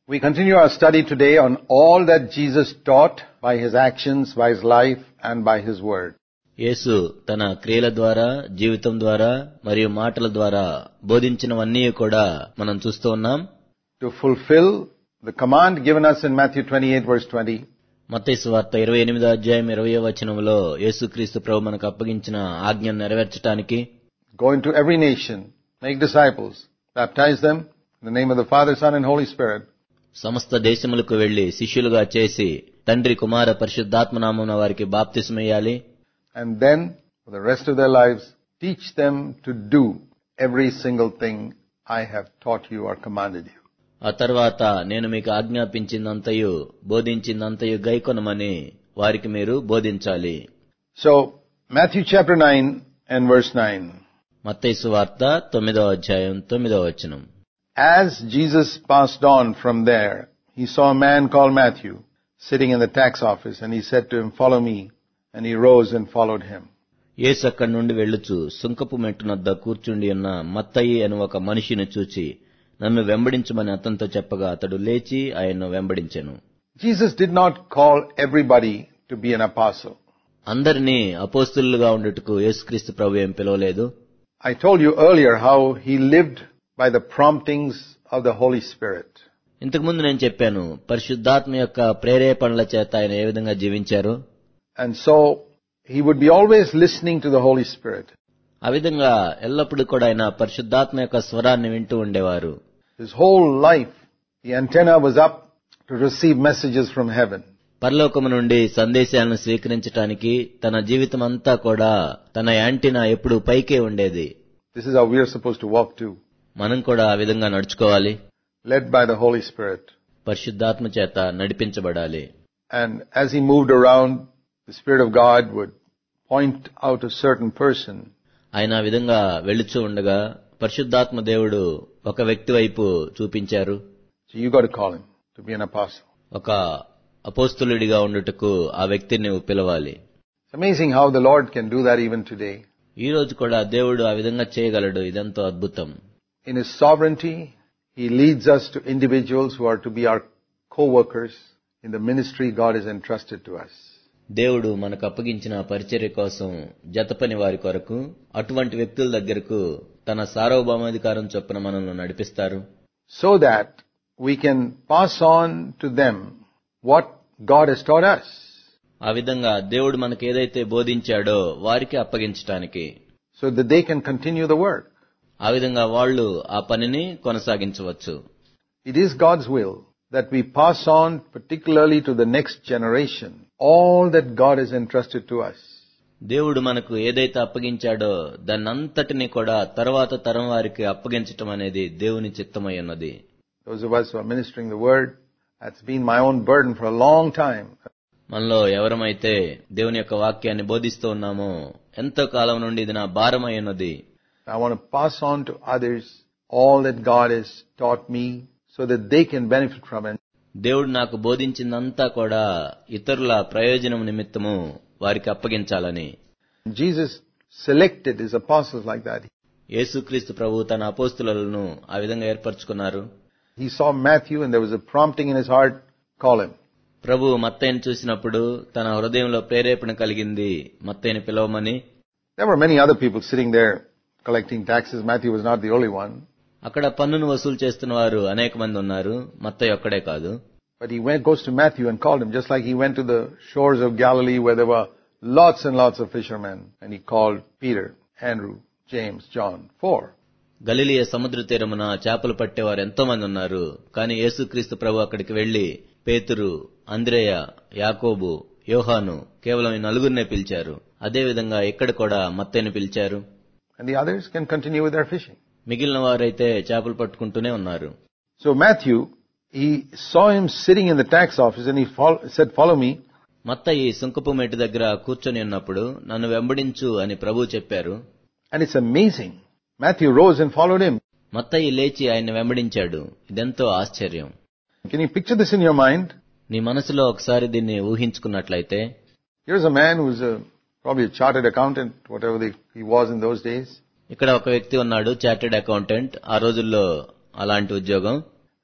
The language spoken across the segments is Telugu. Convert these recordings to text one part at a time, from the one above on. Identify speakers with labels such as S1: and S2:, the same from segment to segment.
S1: We continue our study today on all that Jesus taught by his actions, by his life, and by his word.
S2: యేసు తన క్రియల ద్వారా జీవితం ద్వారా మరియు మాటల ద్వారా బోధించినవన్నీ కూడా మనం చూస్తూ ఉన్నాం
S1: To fulfill the command given us in Matthew 28 verse 20,
S2: మత్తయి వార్త ఇరవై ఎనిమిదో అధ్యాయం ఇరవై వచనంలో యేసుక్రీస్తు ప్రభు మనకు అప్పగించిన ఆజ్ఞను నెరవేర్చడానికి
S1: go into every nation, make disciples, baptize them in the name of the Father, Son, and Holy Spirit,
S2: సమస్త దేశములకు వెళ్లి శిష్యులుగా చేసి తండ్రి కుమార పరిశుద్ధాత్మ నామమున వారికి బాప్తిస్మయ్యాలి
S1: and then for the rest of their lives, teach them to do every single thing I have taught you or commanded you.
S2: ఆ తర్వాత నేను మీకు ఆజ్ఞాపించిందంతయు బోధించిందంతయు గైకొనమని వారికి మీరు బోధించాలి
S1: So, Matthew chapter 9 and verse 9.
S2: మత్తయి వార్త తొమ్మిదవ అధ్యాయం తొమ్మిదవ వచనం
S1: As Jesus passed on from there, he saw a man called Matthew sitting in the tax office and he said to him, follow me. And he rose and followed him.
S2: యేసు అక్కడి నుండి వెళ్ళుచు సుంకపు మెట్టునద్ద కూర్చుండి ఉన్న మత్తయి అని ఒక మనిషిని చూచి నన్ను వెంబడించమని అతనితో చెప్పగా అతడు లేచి ఆయన్ను వెంబడించెను
S1: Jesus did not call everybody to be an apostle.
S2: అందరినీ అపోస్తులుగా ఉండుటకు యేసుక్రీస్తు ప్రభు ఏం పిలవలేదు
S1: I told you earlier how he lived by the promptings of the Holy Spirit.
S2: ఇంతకుముందు నేను చెప్పాను పరిశుద్ధాత్మ యొక్క ప్రేరేపణల చేత ఆయన ఏ విధంగా జీవించారు
S1: And so he would be always listening to the Holy Spirit.
S2: ఆ విధంగా ఎల్లప్పుడూ కూడా ఆయన పరిశుద్ధాత్మ యొక్క స్వరాన్ని వింటూ ఉండేవారు
S1: His whole life, the antenna was up to receive messages from heaven.
S2: పరలోకము నుండి సందేశాలను స్వీకరించటానికి తన జీవితం అంతా కూడా తన యాంటీనా ఎప్పుడు పైకే ఉండేది
S1: This is how we are supposed to walk too,
S2: మనం కూడా ఆ విధంగా నడుచుకోవాలి
S1: led by the Holy Spirit.
S2: పరిశుద్ధాత్మ చేత నడిపించబడాలి
S1: And as he moved around, the Spirit of God would point out a certain person
S2: ఆయన ఆ విధంగా వెళుచూ ఉండగా పరిశుద్ధాత్మ దేవుడు ఒక వ్యక్తి వైపు చూపించారు
S1: So you got to call him to be an apostle.
S2: ఒక అపోస్తులుడిగా ఉండుటకు ఆ వ్యక్తిని నువ్వు పిలవాలి
S1: It's amazing how the Lord can do that even today.
S2: ఈ రోజు కూడా దేవుడు ఆ విధంగా చేయగలడు ఇదెంతో అద్భుతం
S1: In His sovereignty, He leads us to individuals who are to be our co-workers in the ministry God has entrusted to us.
S2: దేవుడు మనకు అప్పగించిన పరిచర్య కోసం జతపని వారి కొరకు అటువంటి వ్యక్తుల దగ్గరకు తన సార్వభౌమాధికారం చొప్పున మనల్ని నడిపిస్తారు
S1: So that we can pass on to them what God has taught us.
S2: ఆ విధంగా దేవుడు మనకు ఏదైతే బోధించాడో వారికి అప్పగించటానికి
S1: So that they can continue the work.
S2: ఆ విధంగా వాళ్ళు ఆ పనిని కొనసాగించవచ్చు
S1: It is God's will that we pass on particularly to the next generation all that God has entrusted to us.
S2: దేవుడు మనకు ఏదైతే అప్పగించాడో దాన్నంతటిని కూడా తర్వాత తరం వారికి అప్పగించటం అనేది దేవుని చిత్తమై ఉన్నది
S1: Those of us who are ministering the word, that's been my own burden for a long time.
S2: మనలో ఎవరమైతే దేవుని యొక్క వాక్యాన్ని బోధిస్తూ ఉన్నామో ఎంతో కాలం నుండి ఇది నా భారమై ఉన్నది
S1: I want to pass on to others all that God has taught me so that they can benefit from it.
S2: దేవుడు నాకు బోధించిందంతా కూడా ఇతరుల ప్రయోజనం నిమిత్తము వారికి అప్పగించాలని
S1: Jesus selected his apostles like that.
S2: యేసుక్రీస్తు ప్రభు తన అపోస్తులను ఆ విధంగా ఏర్పరచుకున్నారు
S1: He saw Matthew and there was a prompting in his heart, call him.
S2: ప్రభు మత్తయ్యను చూసినప్పుడు తన హృదయంలో ప్రేరేపణ కలిగింది మత్తయ్యని పిలవమని
S1: There were many other people sitting there collecting taxes. Matthew was not the only one.
S2: అక్కడ పన్నును వసూలు చేస్తున్న వారు అనేక మంది ఉన్నారు మత్తయ్య ఒక్కడే కాదు
S1: But he went, goes to Matthew and called him, just like he went to the shores of Galilee where there were lots and lots of fishermen. And he called Peter, Andrew, James, John, four.
S2: గలిలియ సముద్ర తీరమున చేపలు పట్టేవారు ఎంతో మంది ఉన్నారు కానీ యేసుక్రీస్తు ప్రభు అక్కడికి వెళ్లి పేతురు అంద్రేయ యాకోబు యోహాను కేవలం ఈ నలుగురినే పిలిచారు అదేవిధంగా ఇక్కడ కూడా మత్తయ్యను పిలిచారు
S1: And the others can continue with their fishing.
S2: మిగిలిన వారైతే చేపలు పట్టుకుంటూనే ఉన్నారు
S1: So Matthew, he saw him sitting in the tax office and he fol- said, follow me.
S2: మత్తయి సుంకపు మేటు దగ్గర కూర్చొని ఉన్నప్పుడు నన్ను వెంబడించు అని ప్రభు చెప్పారు
S1: And it's amazing. Matthew rose and followed him.
S2: మత్తయి లేచి ఆయన్ని వెంబడించాడు ఇదెంతో ఆశ్చర్యం
S1: Can you picture this in your mind?
S2: నీ మనసులో ఒకసారి దీన్ని ఊహించుకున్నట్లయితే
S1: Here's a man who's a, probably a chartered accountant, whatever they, he was in those days.
S2: ఇక్కడ ఒక వ్యక్తి ఉన్నాడు చార్టెడ్ అకౌంటెంట్ ఆ రోజుల్లో అలాంటి ఉద్యోగం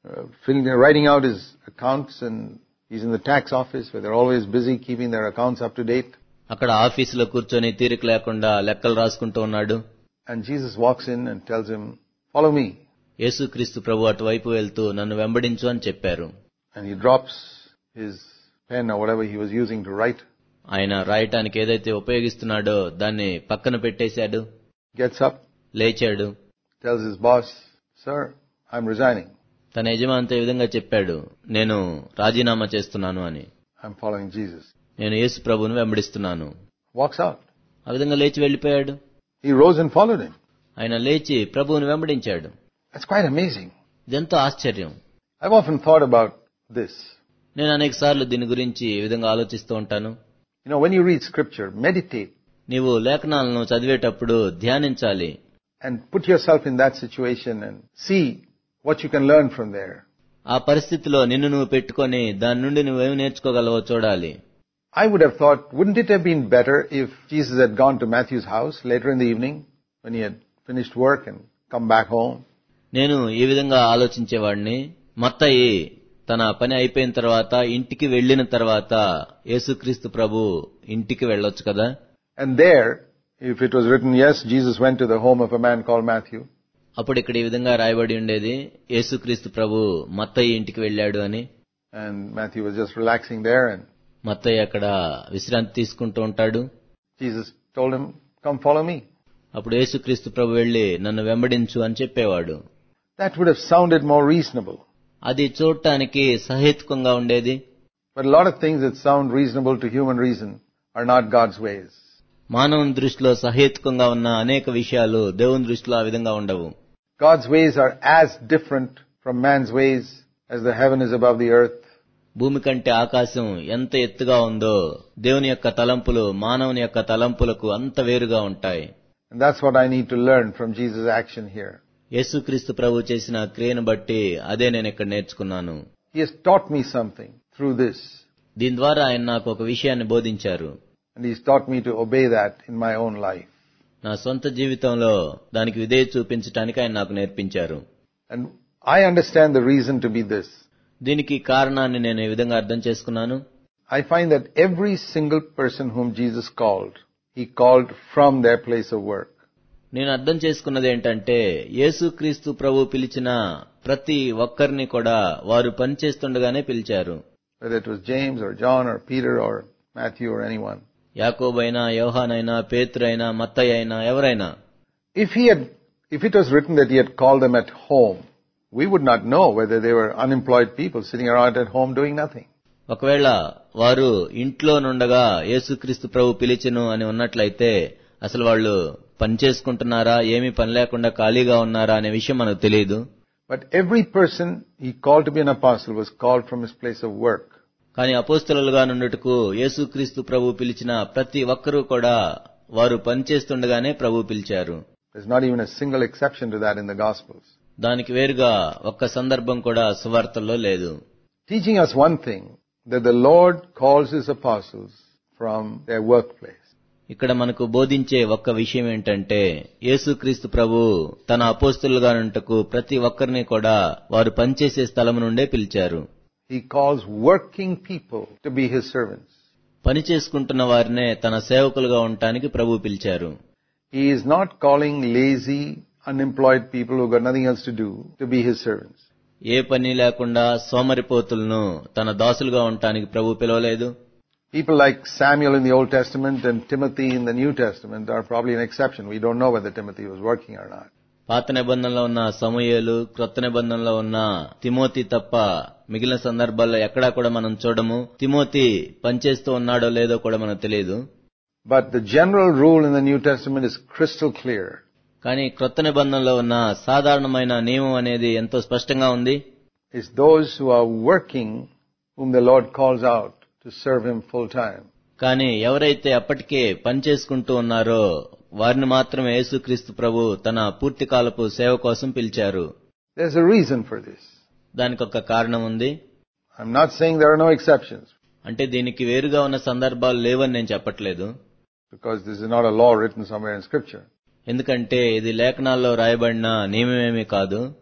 S1: uh, filling, writing out his accounts and he's in the tax office where they're always busy keeping their accounts up to date.
S2: అక్కడ ఆఫీసులో కూర్చొని తీరిక లేకుండా లెక్కలు రాసుకుంటూ ఉన్నాడు
S1: And Jesus walks in and tells him, follow me.
S2: యేసుక్రీస్తు ప్రభు అటువైపు వెళ్తూ నన్ను వెంబడించు అని చెప్పారు
S1: And he drops his pen or whatever he was using to write,
S2: ఆయన రాయటానికి ఏదైతే ఉపయోగిస్తున్నాడో దాన్ని పక్కన పెట్టేశాడు
S1: gets up,
S2: లేచాడు
S1: tells his boss, sir, I'm resigning.
S2: తన యజమానితో ఈ విధంగా చెప్పాడు నేను రాజీనామా చేస్తున్నాను అని
S1: I'm following Jesus.
S2: నేను యేసు ప్రభువును వెంబడిస్తున్నాను
S1: Walks out.
S2: ఆ విధంగా లేచి వెళ్లిపోయాడు
S1: He rose and followed him.
S2: ఆయన లేచి ప్రభువును వెంబడించాడు
S1: That's quite amazing.
S2: ఇదెంతో ఆశ్చర్యం
S1: I've often thought about this.
S2: నేను అనేక సార్లు దీని గురించి ఈ విధంగా ఆలోచిస్తూ ఉంటాను
S1: You know, when you read scripture, meditate
S2: నీవు లేఖనాలను చదివేటప్పుడు ధ్యానించాలి
S1: and put yourself in that situation and see what you can learn from there.
S2: ఆ పరిస్థితిలో నిన్ను నువ్వు పెట్టుకొని దాని నుండి నువ్వేమి నేర్చుకోగలవో చూడాలి
S1: I would have thought, wouldn't it have been better if Jesus had gone to Matthew's house later in the evening when he had finished work and come back home?
S2: నేను ఈ విధంగా ఆలోచించేవాడిని మత్తయి తన పని అయిపోయిన తర్వాత ఇంటికి వెళ్లిన తర్వాత యేసుక్రీస్తు ప్రభు ఇంటికి వెళ్ళొచ్చు కదా
S1: And there, if it was written, yes, Jesus went to the home of a man called Matthew,
S2: అప్పుడు ఇక్కడ ఈ విధంగా రాయబడి ఉండేది యేసుక్రీస్తు ప్రభు మత్తయి ఇంటికి వెళ్ళాడు అని
S1: and Matthew was just relaxing there and
S2: మత్తయ్య అక్కడ విశ్రాంతి తీసుకుంటూ ఉంటాడు
S1: Jesus told him, come follow me.
S2: అప్పుడు యేసుక్రీస్తు ప్రభు వెళ్లి నన్ను వెంబడించు అని చెప్పేవాడు
S1: That would have sounded more reasonable.
S2: అది చూడటానికి సహేతుకంగా ఉండేది
S1: But a lot of things that sound reasonable to human reason are not God's ways.
S2: మానవుని దృష్టిలో సహేతుకంగా ఉన్న అనేక విషయాలు దేవుని దృష్టిలో ఆ విధంగా ఉండవు
S1: God's ways are as different from man's ways as the heaven is above the earth.
S2: భూమి కంటే ఆకాశం ఎంత ఎత్తుగా ఉందో దేవుని యొక్క తలంపులు మానవుని యొక్క తలంపులకు అంత వేరుగా ఉంటాయి
S1: And that's what I need to learn from Jesus' action here.
S2: యేసుక్రీస్తు ప్రభు చేసిన క్రియను బట్టి అదే నేను ఇక్కడ నేర్చుకున్నాను
S1: He has taught me something through this.
S2: దీని ద్వారా ఆయన నాకు ఒక విషయాన్ని బోధించారు
S1: And He's taught me to obey that in my own life.
S2: నా సొంత జీవితంలో దానికి విధేయ చూపించడానికి ఆయన నాకు నేర్పించారు
S1: And I understand the reason to be this.
S2: దీనికి కారణాన్ని నేను ఈ విధంగా అర్థం చేసుకున్నాను
S1: I find that every single person whom Jesus called, He called from their place of work.
S2: నేను అర్థం చేసుకున్నది ఏంటంటే యేసుక్రీస్తు ప్రభు పిలిచిన ప్రతి ఒక్కరిని కూడా వారు పనిచేస్తుండగానే పిలిచారు
S1: Whether it was James or John or Peter or Matthew or anyone.
S2: యాకోబైనా యోహానైనా పేతురైనా మత్తయ్య అయినా ఎవరైనా
S1: If he had, if it was written that he had called them at home, we would not know whether they were unemployed people sitting around at home doing nothing.
S2: ఒకవేళ వారు ఇంట్లో నుండగా యేసుక్రీస్తు ప్రభు పిలిచెను అని ఉన్నట్లయితే అసలు వాళ్ళు పని చేసుకుంటున్నారా ఏమీ పని లేకుండా ఖాళీగా ఉన్నారా అనే విషయం మనకు తెలియదు
S1: But every person he called to be an apostle was called from his place of work.
S2: కానీ అపోస్తలులుగా నుండుటకు యేసుక్రీస్తు ప్రభు పిలిచిన ప్రతి ఒక్కరూ కూడా వారు పనిచేస్తుండగానే ప్రభు పిలిచారు
S1: There's not even a single exception to that in the Gospels.
S2: దానికి వేరుగా ఒక్క సందర్భం కూడా సువార్తల్లో లేదు
S1: Teaching us one thing, that the Lord calls his apostles from their workplace.
S2: ఇక్కడ మనకు బోధించే ఒక్క విషయం ఏంటంటే యేసుక్రీస్తు ప్రభు తన అపోస్తులుగా నుంటకు ప్రతి ఒక్కరిని కూడా వారు పనిచేసే స్థలం నుండే పిలిచారు
S1: He calls working people to be his servants.
S2: పని చేసుకుంటున్న వారినే తన సేవకులుగా ఉండటానికి ప్రభు పిలిచారు
S1: He is not calling lazy, unemployed people who got nothing else to do to be his servants.
S2: ఏ పని లేకుండా సోమరిపోతులను తన దాసులుగా ఉండటానికి ప్రభు పిలవలేదు
S1: People like Samuel in the Old Testament and Timothy in the New Testament are probably an exception. We don't know whether Timothy was working or not.
S2: పాత నిబంధనలో ఉన్న సమూయేలు క్రొత్త నిబంధనలో ఉన్న తిమోతి తప్ప మిగిలిన సందర్భాల్లో ఎక్కడా కూడా మనం చూడము తిమోతి పనిచేస్తూ ఉన్నాడో లేదో కూడా మనకు తెలియదు
S1: But the general rule in the New Testament is crystal clear.
S2: కానీ క్రొత్త నిబంధనలో ఉన్న సాధారణమైన నియమం అనేది ఎంతో స్పష్టంగా ఉంది
S1: It's those who are working whom the Lord calls out to serve Him full time.
S2: కానీ ఎవరైతే అప్పటికే పని చేసుకుంటూ ఉన్నారో వారిని మాత్రమే యేసుక్రీస్తు ప్రభు తన పూర్తి కాలపు సేవ కోసం పిలిచారు
S1: There's a reason for this.
S2: దానికి ఒక కారణం ఉంది
S1: I'm not saying there are no exceptions
S2: అంటే దీనికి వేరుగా ఉన్న సందర్భాలు లేవని నేను చెప్పట్లేదు
S1: because this is not a law written somewhere in scripture.
S2: ఎందుకంటే ఇది లేఖనాల్లో రాయబడిన నియమమేమీ కాదు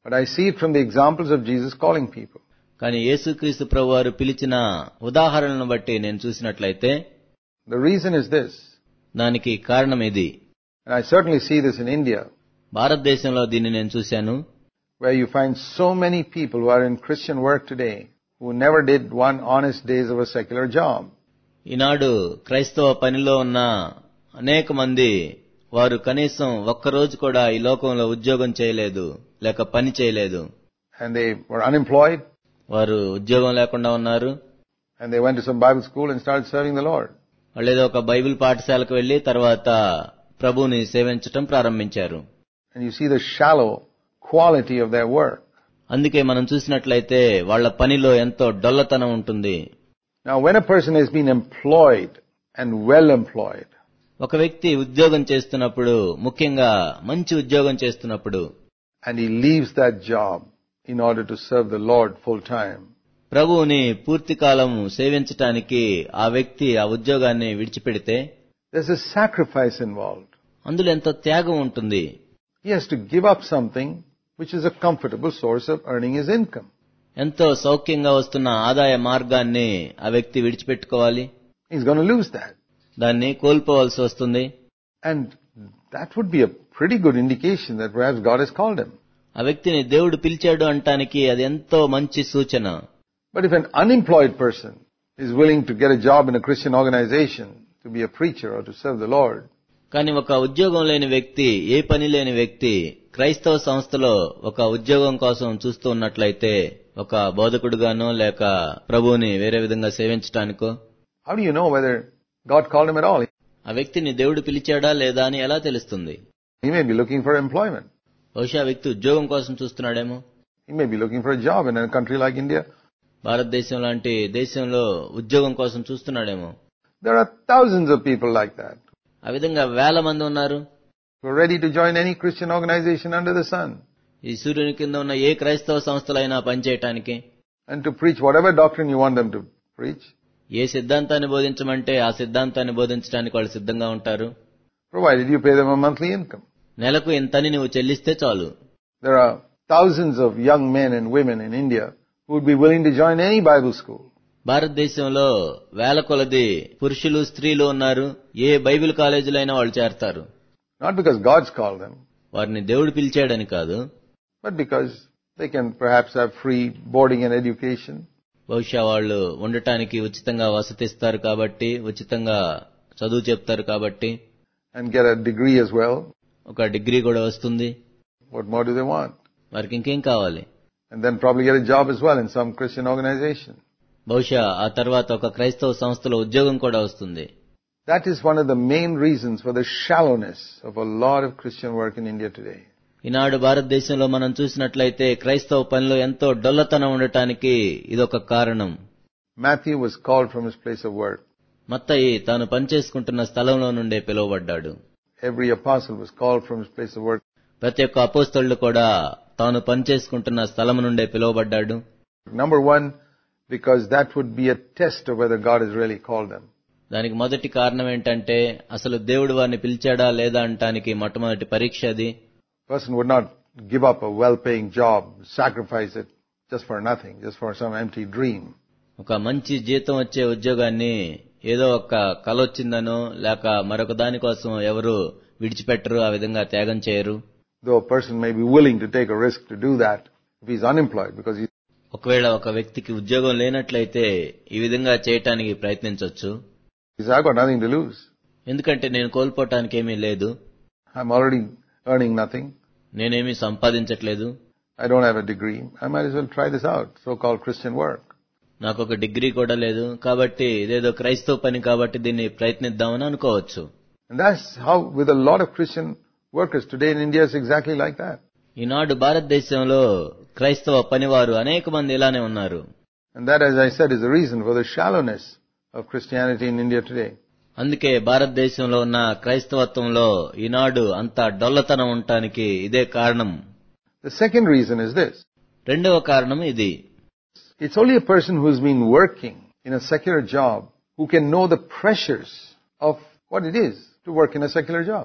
S1: But I see it from the examples of Jesus calling people.
S2: కానీ యేసుక్రీస్తు ప్రభు వారు పిలిచిన ఉదాహరణలను బట్టి నేను చూసినట్లయితే
S1: The reason is this,
S2: దానికి కారణం ఇది
S1: and I certainly see this in India,
S2: భారతదేశంలో దీన్ని నేను చూశాను
S1: where you find so many people who are in Christian work today who never did one honest days of a secular job.
S2: ఈనాడు క్రైస్తవ పనిలో ఉన్న అనేక మంది వారు కనీసం ఒక్కరోజు కూడా ఈ లోకంలో ఉద్యోగం చేయలేదు లేక పని చేయలేదు
S1: And they were unemployed,
S2: వారు ఉద్యోగం లేకుండా ఉన్నారు
S1: and they went to some Bible school and started serving the Lord.
S2: వాళ్ళు ఏదో ఒక బైబిల్ పాఠశాలకు వెళ్లి తర్వాత ప్రభువుని సేవించటం ప్రారంభించారు
S1: And you see the shallow quality of their work.
S2: అందుకే మనం చూసినట్లయితే వాళ్ళ పనిలో ఎంతో డొల్లతనం ఉంటుంది
S1: Now when a person has been employed and well employed,
S2: ఒక వ్యక్తి ఉద్యోగం చేస్తున్నప్పుడు ముఖ్యంగా మంచి ఉద్యోగం చేస్తున్నప్పుడు
S1: and he leaves that job in order to serve the Lord full time,
S2: ప్రభువుని పూర్తి కాలం సేవించటానికి ఆ వ్యక్తి ఆ ఉద్యోగాన్ని విడిచిపెడితే
S1: there's a sacrifice involved.
S2: అందులో ఎంతో త్యాగం ఉంటుంది
S1: He has to give up something which is a comfortable source of earning his income.
S2: ఎంతో సౌఖ్యంగా వస్తున్న ఆదాయ మార్గాన్ని ఆ వ్యక్తి విడిచిపెట్టుకోవాలి
S1: He's going to lose that.
S2: దాన్ని కోల్పోవలసి వస్తుంది
S1: And that would be a pretty good indication that perhaps God has called him.
S2: ఆ వ్యక్తిని దేవుడు పిలిచాడు అంటానికి అది ఎంతో మంచి సూచన
S1: But if an unemployed person is willing to get a job in a Christian organization to be a preacher or to serve the Lord,
S2: కానీ ఒక ఉద్యోగం లేని వ్యక్తి ఏ పని లేని వ్యక్తి క్రైస్తవ సంస్థలో ఒక ఉద్యోగం కోసం చూస్తూ ఉన్నట్లయితే ఒక బోధకుడుగానో లేక ప్రభువుని వేరే విధంగా సేవించటానికో
S1: how do you know whether God called him at all?
S2: ఆ వ్యక్తిని దేవుడు పిలిచాడా లేదా అని ఎలా తెలుస్తుంది
S1: He may be looking for employment.
S2: బహుశా ఆ వ్యక్తి ఉద్యోగం కోసం చూస్తున్నాడేమో
S1: He may be looking for a job in a country like India.
S2: భారతదేశం లాంటి దేశంలో ఉద్యోగం కోసం చూస్తున్నాడేమో
S1: There are thousands of people like that
S2: ఆ విధంగా వేల మంది ఉన్నారు
S1: who are ready to join any Christian organization under the sun
S2: ఈ సూర్యుని కింద ఉన్న ఏ క్రైస్తవ సంస్థలైనా పనిచేయటానికి
S1: and to preach whatever doctrine you want them to preach,
S2: ఏ సిద్ధాంతాన్ని బోధించమంటే ఆ సిద్ధాంతాన్ని బోధించడానికి వాళ్ళు సిద్ధంగా ఉంటారు
S1: provided you pay them a monthly income.
S2: నెలకు ఇంతని నువ్వు చెల్లిస్తే చాలు
S1: There are thousands of young men and women in India who would be willing to join any Bible school.
S2: భారతదేశంలో వేల కొలది పురుషులు స్త్రీలు ఉన్నారు ఏ బైబిల్ కాలేజీలో అయినా వాళ్ళు చేరతారు
S1: Not because God's called them,
S2: వారిని దేవుడు పిలిచాడని కాదు
S1: but because they can perhaps have free boarding and education.
S2: బహుశా వాళ్ళు ఉండటానికి ఉచితంగా వసతిస్తారు కాబట్టి ఉచితంగా చదువు చెప్తారు కాబట్టి
S1: and get a degree as well.
S2: ఒక డిగ్రీ కూడా వస్తుంది
S1: What more do they want?
S2: వారికి ఇంకేం కావాలి
S1: And then probably get a job as well in some Christian organization.
S2: బహుశా ఆ తర్వాత ఒక క్రైస్తవ సంస్థలో ఉద్యోగం కూడా వస్తుంది
S1: That is one of the main reasons for the shallowness of a lot of Christian work in India today.
S2: ఈనాడు భారతదేశంలో మనం చూసినట్లయితే క్రైస్తవ పనిలో ఎంతో డొల్లతనం ఉండటానికి ఇదొక కారణం
S1: Matthew was called from his place of work.
S2: మత్తయి తాను పనిచేసుకుంటున్న స్థలంలో నుండే పిలువబడ్డాడు
S1: Every apostle was called from his place of work.
S2: ప్రతి ఒక్క అపోస్తలుడు కూడా తాను పనిచేసుకుంటున్న స్థలం నుండే పిలువబడ్డాడు
S1: Number one, because that would be a test of whether God has really called them.
S2: దానికి మొదటి కారణం ఏంటంటే అసలు దేవుడు వారిని పిలిచాడా లేదా అంటానికి మొట్టమొదటి పరీక్ష అది
S1: person would not give up a well-paying job, sacrifice it just for nothing, just for some empty dream.
S2: ఒక మంచి జీతం వచ్చే ఉద్యోగాన్ని ఏదో ఒక కల వచ్చిందనో లేక మరొక దానికోసం ఎవరు విడిచిపెట్టరు ఆ విధంగా త్యాగం చేయరు
S1: Though a person may be willing to take a risk to do that if he's unemployed because he,
S2: ఒకవేళ ఒక వ్యక్తికి ఉద్యోగం లేనట్లయితే ఈ విధంగా చేయటానికి ప్రయత్నించవచ్చు
S1: he says, I've got nothing to lose.
S2: ఎందుకంటే నేను కోల్పోవటానికి ఏమీ లేదు
S1: I'm already earning nothing.
S2: నేనేమీ సంపాదించట్లేదు
S1: I don't have a degree. I might as well try this out, so-called Christian work.
S2: నాకు ఒక డిగ్రీ కూడా లేదు కాబట్టి ఇదేదో క్రైస్తవ పని కాబట్టి దీన్ని ప్రయత్నిద్దామని అనుకోవచ్చు
S1: And that's how with a lot of Christian workers today in India is exactly like that.
S2: ఈనాడు భారతదేశంలో క్రైస్తవ పనివారు అనేక మంది ఇలానే ఉన్నారు
S1: And that, as I said, is the reason for the shallowness of Christianity in India today.
S2: అందుకే భారతదేశంలో ఉన్న క్రైస్తవత్వంలో ఈనాడు అంత డొల్లతనం ఉండటానికి ఇదే కారణం
S1: The second reason is this.
S2: రెండవ కారణం ఇది
S1: It's only a person who's been working in a secular job who can know the pressures of what it is to work in a secular job.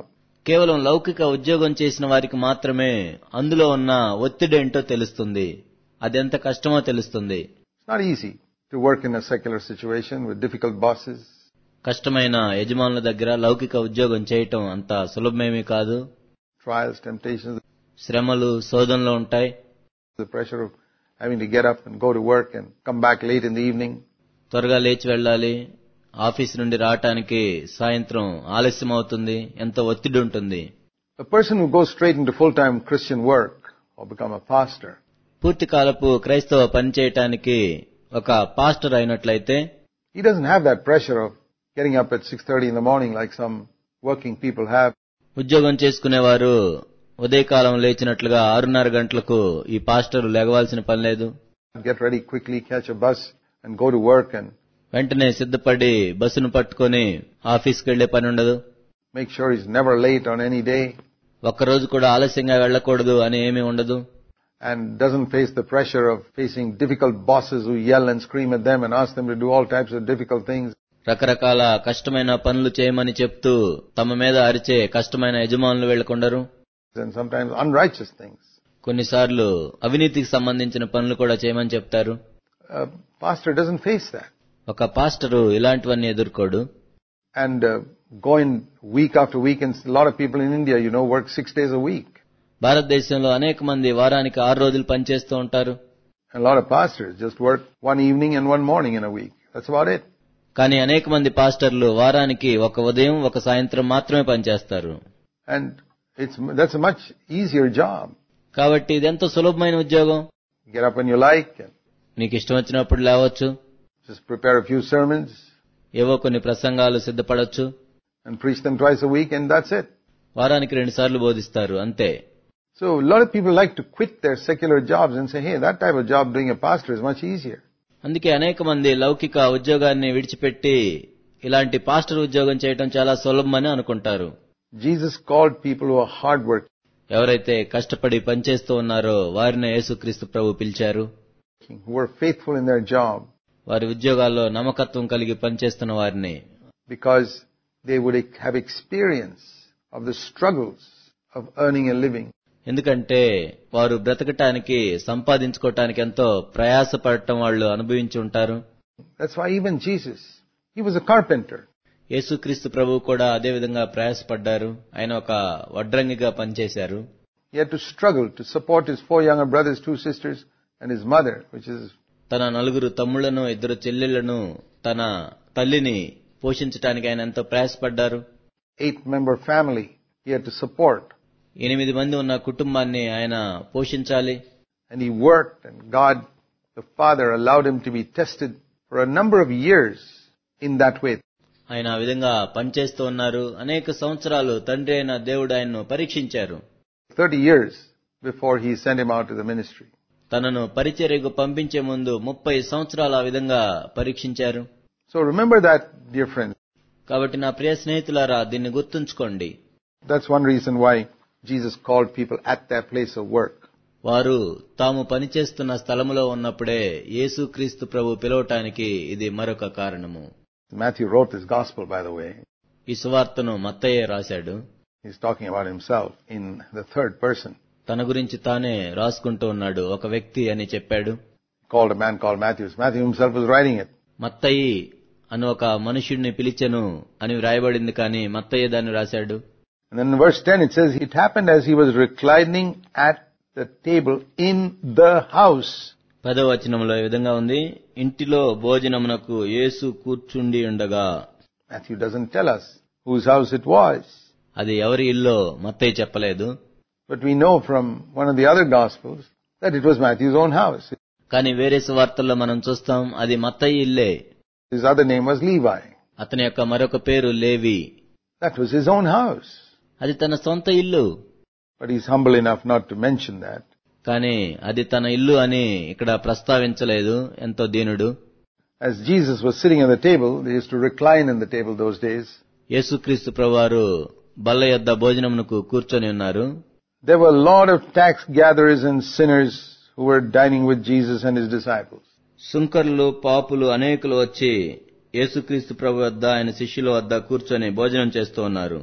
S2: కేవలం లౌకిక ఉద్యోగం చేసిన వారికి మాత్రమే అందులో ఉన్న ఒత్తిడేంటో తెలుస్తుంది అదెంత కష్టమో తెలుస్తుంది
S1: It's not easy to work in a secular situation with difficult bosses,
S2: కష్టమైన యజమానుల దగ్గర లౌకిక ఉద్యోగం చేయటం అంత సులభమేమీ కాదు
S1: trials, temptations,
S2: శ్రమలు శోధనలు ఉంటాయి
S1: the pressure of having to get up and go to work and come back late in the evening.
S2: త్వరగా లేచి వెళ్ళాలి ఆఫీస్ నుండి రావటానికి సాయంత్రం ఆలస్యం అవుతుంది ఎంతో ఒత్తిడి ఉంటుంది
S1: A person who goes straight into full-time Christian work or become a pastor
S2: పూర్తి కాలపు క్రైస్తవ పని చేయటానికి ఒక పాస్టర్ అయినట్లయితే
S1: He doesn't have that pressure of getting up at 6.30 in the morning like some working people have.
S2: ఉద్యోగం చేసుకునేవారు ఉదయకాలం లేచినట్లుగా ఆరున్నర గంటలకు ఈ పాస్టర్ లేగవలసిన పని లేదు
S1: Get ready quickly, catch a bus and go to work and
S2: వెంటనే సిద్ధపడి బస్సును పట్టుకొని ఆఫీస్కి వెళ్లే పని ఉండదు
S1: make sure he's never late on any day
S2: ఒక్కరోజు కూడా ఆలస్యంగా వెళ్ళకూడదు అని ఏమీ ఉండదు
S1: and doesn't face the pressure of facing difficult bosses who yell and scream at them and ask them to do all types of difficult things.
S2: రకరకాల కష్టమైన పనులు చేయమని చెప్తూ తమ మీద అరిచే కష్టమైన యజమానులు వెళ్ళకుండరు
S1: and sometimes unrighteous things.
S2: కొన్నిసార్లు అవినీతికి సంబంధించిన పనులు కూడా చేయమని చెప్తారు
S1: A pastor doesn't face that.
S2: ఒక పాస్టరు ఇలాంటివన్నీ ఎదుర్కోడు
S1: And uh, going week after week, and a lot of people in India, you know, work six days a week.
S2: భారతదేశంలో అనేక మంది వారానికి ఆరు రోజులు పనిచేస్తూ ఉంటారు
S1: And a lot of pastors just work one evening and one morning in a week. That's about it.
S2: కానీ అనేక మంది పాస్టర్లు వారానికి ఒక ఉదయం ఒక సాయంత్రం మాత్రమే పనిచేస్తారు
S1: And it's, that's a much easier job.
S2: కాబట్టి ఇది ఎంతో సులభమైన ఉద్యోగం
S1: Get up when you like and
S2: నీకు ఇష్టం వచ్చినప్పుడు లేవచ్చు
S1: just prepare a few sermons
S2: ఏవో కొన్ని ప్రసంగాలు సిద్ధపడొచ్చు
S1: and preach them twice a week and that's it.
S2: వారానికి రెండు సార్లు బోధిస్తారు అంతే
S1: So a lot of people like to quit their secular jobs and say, hey, that type of job doing a pastor is much easier.
S2: అందుకే అనేక మంది లౌకిక ఉద్యోగాన్ని విడిచిపెట్టి ఇలాంటి పాస్టర్ ఉద్యోగం చేయటం చాలా సులభమని అనుకుంటారు
S1: Jesus called people who are hardworking,
S2: ఎవరైతే కష్టపడి పనిచేస్తూ ఉన్నారో వారిని యేసుక్రీస్తు ప్రభు పిలిచారు
S1: who are faithful in their job
S2: వారి ఉద్యోగాల్లో నమ్మకత్వం కలిగి పనిచేస్తున్న వారిని
S1: because they would have experience of the struggles of earning a living.
S2: ఎందుకంటే వారు బ్రతకటానికి సంపాదించుకోవటానికి ఎంతో ప్రయాసపడటం వాళ్ళు అనుభవించి ఉంటారు
S1: That's why even Jesus, he was a carpenter.
S2: యేసుక్రీస్తు ప్రభు కూడా అదే విధంగా ప్రయాసపడ్డారు ఆయన ఒక వడ్రంగిగా పనిచేశారు
S1: He had to struggle to support his four younger brothers, two sisters, and his mother, which is
S2: తన నలుగురు తమ్ముళ్లను ఇద్దరు చెల్లెళ్లను తన తల్లిని పోషించటానికి ఆయన ఎంతో ప్రయాసపడ్డారు
S1: eight member family he had to support.
S2: ఎనిమిది మంది ఉన్న కుటుంబాన్ని ఆయన పోషించాలి
S1: And he worked and God, the Father, allowed him to be tested for a number of years in that way.
S2: ఆయన ఆ విధంగా పనిచేస్తూ ఉన్నారు అనేక సంవత్సరాలు తండ్రి అయిన దేవుడు ఆయన్ను పరీక్షించారు
S1: 30 years before he sent him out to the ministry.
S2: తనను పరిచర్యకు పంపించే ముందు ముప్పై సంవత్సరాలు ఆ విధంగా పరీక్షించారు
S1: So remember that, dear friends.
S2: కాబట్టి నా ప్రియ స్నేహితులారా దీన్ని గుర్తుంచుకోండి
S1: That's one reason why Jesus called people at their place of work.
S2: వారు తాము పనిచేస్తున్న స్థలములో ఉన్నప్పుడే యేసుక్రీస్తు ప్రభు పిలవటానికి ఇది మరొక కారణము
S1: Matthew wrote this gospel, by the way.
S2: ఈ సువార్తను మత్తయ్య రాశాడు
S1: He's talking about himself in the third person.
S2: తన గురించి తానే రాసుకుంటూ ఉన్నాడు ఒక వ్యక్తి అని చెప్పాడు
S1: He called a man called Matthew. Matthew himself was writing it.
S2: మత్తయి అని ఒక మనుష్యుడిని పిలిచెను అని వ్రాయబడింది కానీ మత్తయ్య దాన్ని రాశాడు
S1: And then in verse 10 it says, It happened as he was reclining at the table in the house.
S2: పదవ వచనంలో ఈ విధంగా ఉంది ఇంటిలో భోజనమునకు యేసు కూర్చుండి ఉండగా
S1: Matthew doesn't tell us whose house it was.
S2: అది ఎవరి ఇల్లో మత్తయ్య చెప్పలేదు
S1: But we know from one of the other gospels that it was Matthew's own house.
S2: కానీ వేరే సువార్తల్లో మనం చూస్తాం అది మత్తయ్య ఇల్లే
S1: His other name was Levi.
S2: అతని యొక్క మరొక పేరు లేవి
S1: That was his own house.
S2: అది తన సొంత ఇల్లు
S1: But he's humble enough not to mention that.
S2: కానీ అది తన ఇల్లు అని ఇక్కడ ప్రస్తావించలేదు ఎంతో దీనుడు
S1: As Jesus was sitting at the table, they used to recline in the table those days.
S2: యేసుక్రీస్తు ప్రభువారు బల్ల యొద్ద భోజనమునకు కూర్చొని ఉన్నారు
S1: There were a lot of tax gatherers and sinners who were dining with Jesus and his disciples.
S2: సుంకర్లు పాపులు అనేకులు వచ్చి యేసుక్రీస్తు ప్రభు వద్ద ఆయన శిష్యుల వద్ద కూర్చొని భోజనం చేస్తూ ఉన్నారు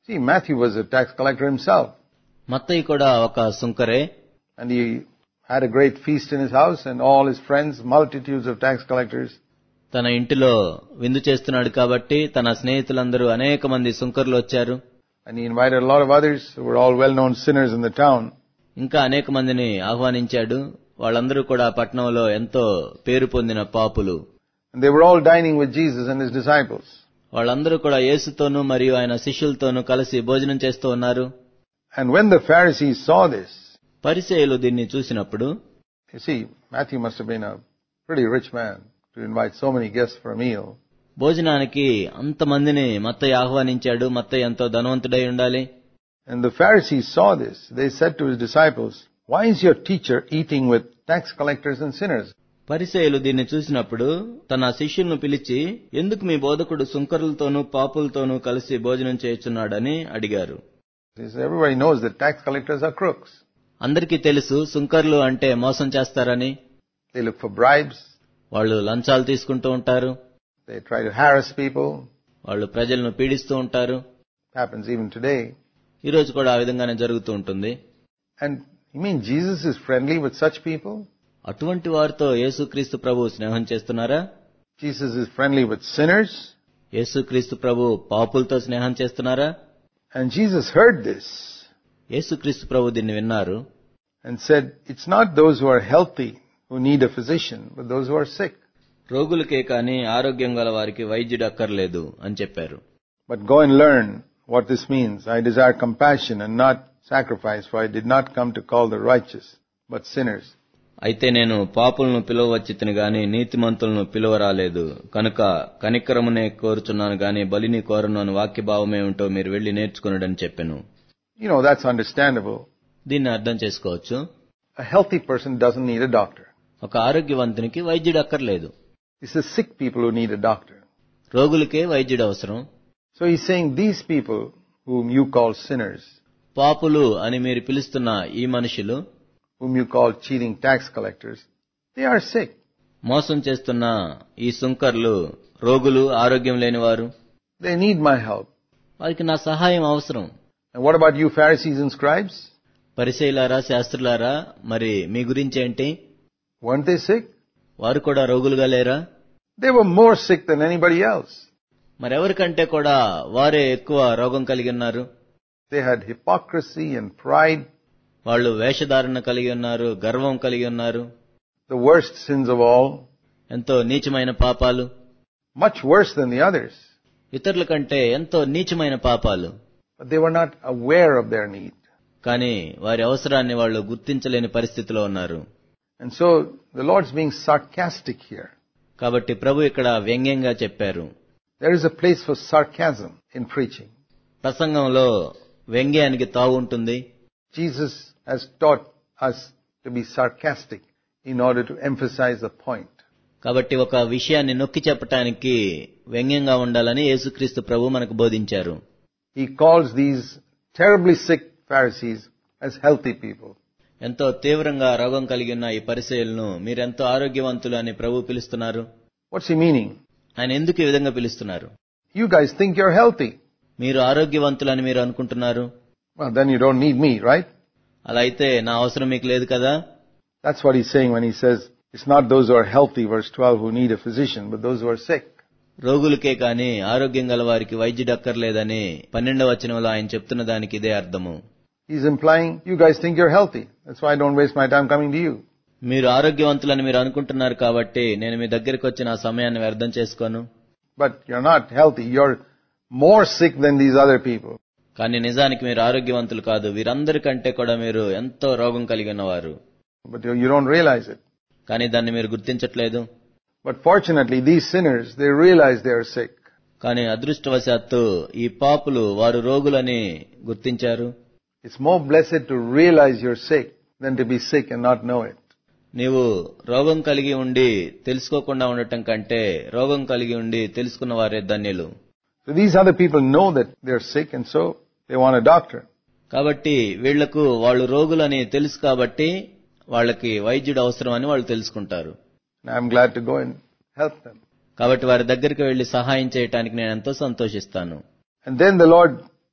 S1: See, Matthew was a tax collector himself.
S2: మత్తయి కూడా ఒక సుంకరే
S1: And he had a great feast in his house and all his friends, multitudes of tax collectors,
S2: తన ఇంటిలో విందు చేస్తున్నాడు కాబట్టి తన స్నేహితులందరూ అనేక మంది సుంకర్లు వచ్చారు
S1: and he invited a lot of others who were all well-known sinners in the town.
S2: ఇంకా అనేక మందిని ఆహ్వానించాడు వాళ్ళందరూ కూడా పట్టణంలో ఎంతో పేరు పొందిన పాపులు
S1: And they were all dining with Jesus and his disciples.
S2: వాళ్ళందరూ కూడా యేసుతోనూ మరియు ఆయన శిష్యులతోనూ కలిసి భోజనం చేస్తూ ఉన్నారు
S1: And when the Pharisees saw this,
S2: పరిచయులు దీన్ని చూసినప్పుడు
S1: you see, Matthew must have been a pretty rich man to invite so many guests for a meal.
S2: భోజనానికి అంతమందిని మత్తయ్య ఆహ్వానించాడు మత్తయ్య ఎంతో ధనవంతుడై ఉండాలి
S1: And the Pharisees saw this. They said to his disciples, Why is your teacher eating with tax collectors and sinners?
S2: పరిసయులు దీన్ని చూసినప్పుడు తన శిష్యులను పిలిచి ఎందుకు మీ బోధకుడు సుంకరులతోనూ పాపులతోనూ కలిసి భోజనం చేయుచున్నాడని అడిగారు
S1: He said, Everybody knows that tax collectors are crooks.
S2: అందరికీ తెలుసు సుంకర్లు అంటే మోసం చేస్తారని
S1: They look for bribes.
S2: వాళ్ళు లంచాలు తీసుకుంటూ ఉంటారు
S1: They try to harass people.
S2: వాళ్ళు ప్రజలను పీడిస్తూ ఉంటారు
S1: happens even today.
S2: ఈ రోజు కూడా ఆ విధంగానే జరుగుతూ ఉంటుంది
S1: And you mean Jesus is friendly with such people?
S2: అటువంటి వారితో యేసుక్రీస్తు ప్రభు స్నేహం చేస్తున్నారా
S1: Jesus is friendly with sinners?
S2: యేసుక్రీస్తు ప్రభు పాపులతో స్నేహం చేస్తున్నారా
S1: And Jesus heard this
S2: యేసుక్రీస్తు ప్రభు దీన్ని విన్నారు
S1: and said, It's not those who are healthy who need a physician, but those who are sick.
S2: రోగులకే కాని ఆరోగ్యం గల వారికి వైద్యుడు అక్కర్లేదు అని చెప్పారు
S1: But go and learn what this means. I desire compassion and not sacrifice, for I did not come to call the righteous, but sinners.
S2: అయితే నేను పాపులను పిలువవచ్చితిని గాని నీతిమంతులను పిలువరాలేదు కనుక కనికరమునే కోరుచున్నాను గాని బలిని కోరను అని వాక్యభావమే ఉంటో మీరు వెళ్లి నేర్చుకున్నాడని చెప్పాను
S1: You know, that's understandable.
S2: దీన్ని అర్థం చేసుకోవచ్చు
S1: A healthy person doesn't need a doctor.
S2: ఒక ఆరోగ్యవంతునికి వైద్యుడు అక్కర్లేదు
S1: It's the sick people who need a doctor.
S2: రోగులకే వైద్యుడు అవసరం
S1: So he's saying these people whom you call sinners,
S2: పాపులు అని మీరు పిలుస్తున్న ఈ మనుషులు
S1: whom you call cheating tax collectors, they are sick.
S2: మోసం చేస్తున్న ఈ సుంకర్లు రోగులు ఆరోగ్యం లేనివారు
S1: They need my help.
S2: వారికి నా సహాయం అవసరం
S1: And what about you Pharisees and scribes?
S2: పరిశైలారా శాస్త్రులారా మరి మీ గురించేంటి
S1: Weren't they sick?
S2: వారు కూడా రోగులుగా లేరా
S1: They were more sick than anybody else.
S2: మరెవరికంటే కూడా వారే ఎక్కువ రోగం కలిగి ఉన్నారు
S1: They had hypocrisy and pride,
S2: వాళ్ళు వేషధారణ కలిగి ఉన్నారు గర్వం కలిగి ఉన్నారు
S1: the worst sins of all,
S2: ఎంతో నీచమైన పాపాలు
S1: much worse than the others.
S2: ఇతరుల కంటే ఎంతో నీచమైన పాపాలు
S1: But they were not aware of their need.
S2: కానీ వారి అవసరాన్ని వాళ్ళు గుర్తించలేని పరిస్థితిలో ఉన్నారు
S1: And so the Lord's being sarcastic here.
S2: కాబట్టి ప్రభు ఇక్కడ వ్యంగ్యంగా చెప్పారు
S1: There is a place for sarcasm in preaching.
S2: ప్రసంగంలో వ్యంగ్యానికి తావు ఉంటుంది
S1: Jesus has taught us to be sarcastic in order to emphasize the point.
S2: కాబట్టి ఒక విషయాన్ని నొక్కి చెప్పటానికి వ్యంగ్యంగా ఉండాలని యేసుక్రీస్తు ప్రభు మనకు బోధించారు
S1: He calls these terribly sick Pharisees as healthy people.
S2: ఎంతో తీవ్రంగా రోగం కలిగి ఉన్న ఈ పరిచయలను మీరెంతో ఆరోగ్యవంతులు అని ప్రభు పిలుస్తున్నారు
S1: What's he meaning?
S2: ఆయన ఎందుకు ఈ విధంగా పిలుస్తున్నారు
S1: You guys think you're healthy.
S2: మీరు ఆరోగ్యవంతులని మీరు అనుకుంటున్నారు
S1: Well, then you don't need me, right?
S2: అలా అయితే నా అవసరం మీకు లేదు కదా
S1: That's what he's saying when he says, it's not those who are healthy, verse 12, who need a physician, but those who are sick.
S2: రోగులకే కాని ఆరోగ్యం గల వారికి వైద్యుడు అక్కర్లేదని పన్నెండవ వచనంలో ఆయన చెప్తున్న దానికి ఇదే అర్థము
S1: He's implying, you guys think you're healthy. That's why I don't waste my time coming to you.
S2: మీరు ఆరోగ్యవంతులని మీరు అనుకుంటున్నారు కాబట్టి నేను మీ దగ్గరికి వచ్చి నా సమయాన్ని వ్యర్థం చేసుకోను
S1: But you're not healthy. You're more sick than these other people.
S2: కానీ నిజానికి మీరు ఆరోగ్యవంతులు కాదు వీరందరికంటే కూడా మీరు ఎంతో రోగం కలిగి ఉన్నవారు
S1: But you you don't realize it.
S2: కానీ దాన్ని మీరు గుర్తించట్లేదు
S1: But fortunately, these sinners, they realize they are sick.
S2: కానీ అదృష్టవశాత్తు ఈ పాపులు వారు రోగులని గుర్తించారు
S1: It's more blessed to realize you're sick than to be sick and not know it.
S2: నీవు రోగం కలిగి ఉండి తెలుసుకోకుండా ఉండటం కంటే రోగం కలిగి ఉండి తెలుసుకున్న వారే ధన్యులు
S1: So these other people know that they're sick and so they want a doctor.
S2: కాబట్టి వీళ్లకు వాళ్ళు రోగులని తెలుసు కాబట్టి వాళ్ళకి వైద్యుడు అవసరం అని వాళ్ళు తెలుసుకుంటారు
S1: And I'm glad to go and help them.
S2: కాబట్టి వారి దగ్గరికి వెళ్లి సహాయం చేయటానికి నేను ఎంతో సంతోషిస్తాను
S1: And then the Lord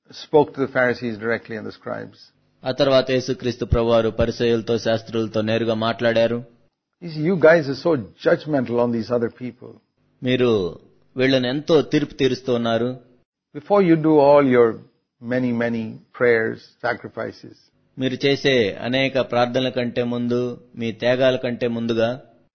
S1: spoke to the Pharisees directly and the scribes.
S2: ఆ తర్వాత యేసుక్రీస్తు ప్రభువారు పరిసయులతో శాస్త్రులతో నేరుగా మాట్లాడారు
S1: He said, you guys are so judgmental on these other people.
S2: మీరు వీళ్ళని ఎంతో తీర్పు తీరుస్తూ ఉన్నారు
S1: Before you do all your many, many prayers, sacrifices,
S2: మీరు చేసే అనేక ప్రార్థనల కంటే ముందు మీ త్యాగాల కంటే ముందుగా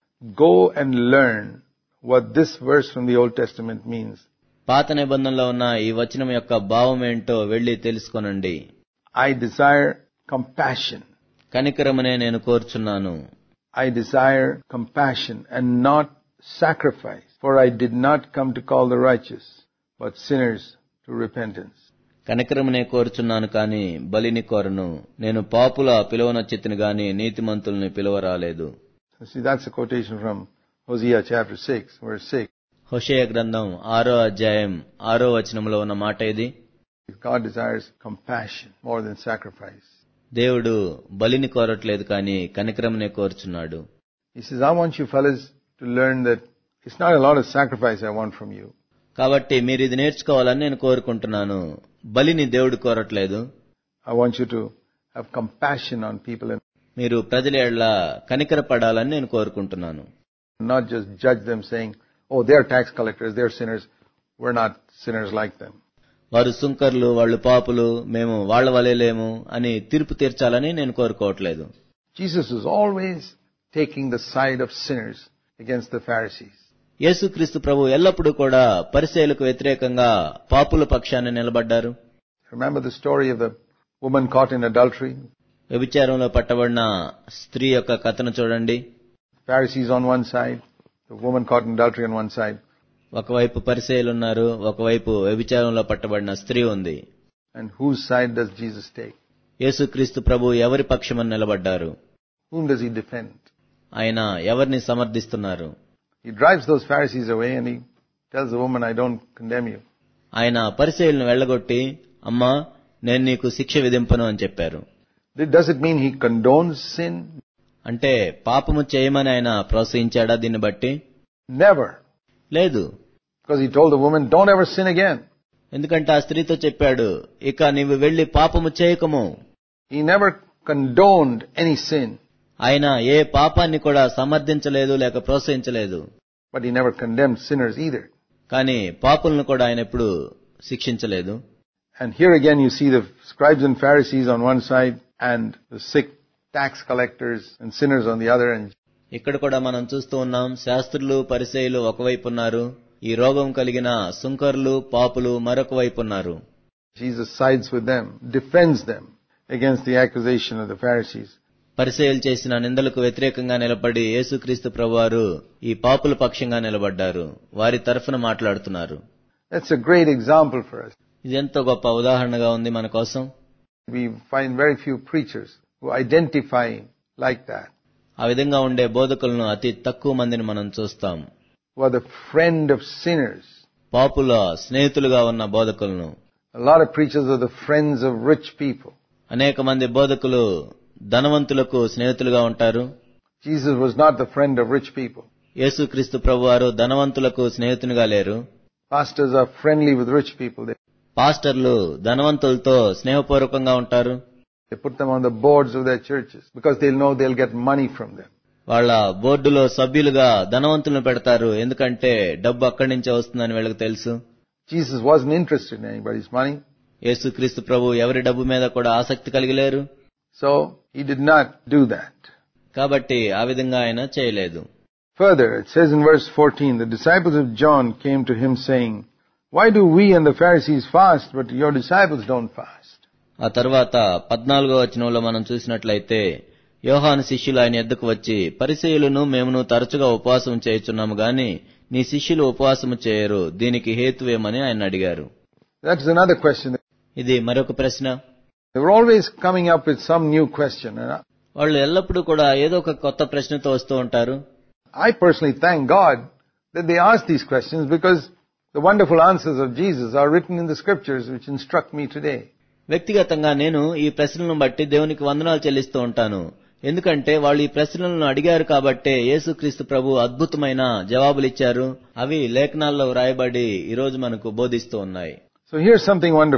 S1: go and learn what this verse from the Old Testament means.
S2: పాత నిబంధనలో ఉన్న ఈ వచనం యొక్క భావం ఏంటో వెళ్లి తెలుసుకొనండి
S1: I desire compassion.
S2: కనికరమనే నేను కోరుచున్నాను
S1: I desire compassion and not sacrifice. For I did not come to call the righteous, but sinners to repentance.
S2: కనికరమనే కోరుచున్నాను కాని బలిని కోరను నేను పాపుల పిలువనొచ్చెత్తిని గాని నీతిమంతుల్ని పిలువరాలేదు
S1: So see, that's a quotation from Hosea chapter 6, verse 6.
S2: హోషేయ గ్రంథం ఆరో అధ్యాయం ఆరో వచనంలో ఉన్న మాట ఇది
S1: God desires compassion more than sacrifice.
S2: దేవుడు బలిని కోరట్లేదు కాని కనికరమనే కోరుచున్నాడు
S1: He says, I want you fellas to learn that it's not a lot of sacrifice I want from you.
S2: కాబట్టి మీరు ఇది నేర్చుకోవాలని నేను కోరుకుంటున్నాను బలిని దేవుడు కోరట్లేదు
S1: I want you to have compassion on people and
S2: మీరు ప్రజల ఎడ్ల కనికరపడాలని నేను కోరుకుంటున్నాను
S1: not just judge them saying, oh, they're tax collectors, they're sinners. We're not sinners like them.
S2: వారు సుంకర్లు వాళ్ళు పాపులు మేము వాళ్ళ వలె లేము అని తీర్పు తీర్చాలని నేను కోరుకోవట్లేదు
S1: Jesus is always taking the side of sinners against the Pharisees.
S2: యేసుక్రీస్తు ప్రభు ఎల్లప్పుడూ కూడా పరిచయలకు వ్యతిరేకంగా పాపుల పక్షాన్ని నిలబడ్డారు
S1: Remember the story of the woman caught in adultery?
S2: వ్యభిచారంలో పట్టబడిన స్త్రీ యొక్క కథను చూడండి
S1: Pharisees on one side, the woman caught in adultery on one side,
S2: ఒకవైపు పరిచయలు ఉన్నారు ఒకవైపు వ్యభిచారంలో పట్టబడిన స్త్రీ ఉంది
S1: and whose side does Jesus take?
S2: యేసుక్రీస్తు ప్రభు ఎవరి పక్షమని నిలబడ్డారు
S1: Whom does he defend?
S2: ఆయన ఎవరిని సమర్థిస్తున్నారు
S1: He drives those Pharisees away and he tells the woman, I don't condemn you.
S2: ఆయన పరిచయలను వెళ్లగొట్టి అమ్మా నేను నీకు శిక్ష విధింపను అని చెప్పారు
S1: Does it mean he condones sin?
S2: అంటే పాపము చేయమని ఆయన ప్రోత్సహించాడా దీన్ని బట్టి
S1: Never.
S2: లేదు
S1: Because he told the woman, don't ever sin again.
S2: ఎందుకంటే ఆ స్త్రీతో చెప్పాడు ఇక నీవు వెళ్లి పాపము చేయకము
S1: He never condoned any sin,
S2: ఆయన ఏ పాపాన్ని కూడా సమర్థించలేదు లేక ప్రోత్సహించలేదు
S1: but he never condemned sinners either.
S2: కానీ పాపులను కూడా ఆయన ఎప్పుడు శిక్షించలేదు
S1: And here again you see the scribes and Pharisees on one side and the sick tax collectors and sinners on the other and
S2: ఇక్కడ కూడా మనం చూస్తూ ఉన్నాం శాస్త్రులు పరిచయులు ఒకవైపు ఉన్నారు ఈ రోగం కలిగిన సుంకర్లు పాపులు మరొక వైపు ఉన్నారు
S1: Jesus sides with them, defends them against the accusation of the Pharisees.
S2: పరిచయలు చేసిన నిందలకు వ్యతిరేకంగా నిలబడి యేసుక్రీస్తు ప్రభువారు ఈ పాపుల పక్షంగా నిలబడ్డారు వారి తరఫున మాట్లాడుతున్నారు
S1: That's a great example for us.
S2: ఇది ఎంతో గొప్ప ఉదాహరణగా ఉంది మన కోసం
S1: We find very few preachers who identify like that,
S2: ఆ విధంగా ఉండే బోధకులను అతి తక్కువ మందిని మనం చూస్తాం
S1: who are the friend of sinners.
S2: పాపుల స్నేహితులుగా ఉన్న బోధకులను
S1: A lot of preachers are the friends of rich people.
S2: అనేక మంది బోధకులు ధనవంతులకు స్నేహితులుగా ఉంటారు
S1: Jesus was not the friend of rich people.
S2: యేసుక్రీస్తు ప్రభువారు ధనవంతులకు స్నేహితునిగా లేరు
S1: Pastors are friendly with rich people. They,
S2: పాస్టర్లు ధనవంతులతో స్నేహపూర్వకంగా ఉంటారు
S1: they put them on the boards of their churches because they'll know they'll get money from them.
S2: వాళ్ళ బోర్డులో సభ్యులుగా ధనవంతులను పెడతారు ఎందుకంటే డబ్బు అక్కడి నుంచే వస్తుందని వీళ్ళకి తెలుసు
S1: Jesus wasn't interested in anybody's money,
S2: యేసుక్రీస్తు ప్రభు ఎవరి డబ్బు మీద కూడా ఆసక్తి కలిగి లేరు
S1: so he did not do that.
S2: కాబట్టి ఆ విధంగా ఆయన చేయలేదు
S1: Further, it says in verse 14, the disciples of John came to him saying, Why do we and the Pharisees fast, but your disciples don't fast?
S2: ఆ తర్వాత పద్నాలుగో వచనంలో మనం చూసినట్లయితే యోహాను శిష్యులు ఆయన ఎద్దుకు వచ్చి పరిచయులను మేమును తరచుగా ఉపవాసం చేయుచున్నాము గాని నీ శిష్యులు ఉపవాసము చేయరు దీనికి హేతువేమని ఆయన అడిగారు
S1: That's another question.
S2: ఇది మరొక ప్రశ్న
S1: They were always coming up with some new question. And I-
S2: వాళ్ళు ఎల్లప్పుడూ కూడా ఏదో ఒక కొత్త ప్రశ్నతో వస్తూ ఉంటారు
S1: I personally thank God that they ask these questions because the wonderful answers of Jesus are written in the scriptures which instruct me today.
S2: వ్యక్తిగతంగా నేను ఈ ప్రశ్నలను బట్టి దేవునికి వందనాలు చెల్లిస్తూ ఉంటాను ఎందుకంటే వాళ్ళు ఈ ప్రశ్నలను అడిగారు కాబట్టే యేసుక్రీస్తు ప్రభు అద్భుతమైన జవాబులిచ్చారు అవి లేఖనాల్లో వ్రాయబడి ఈ రోజు మనకు బోధిస్తూ ఉన్నాయి
S1: So here's something wonderful.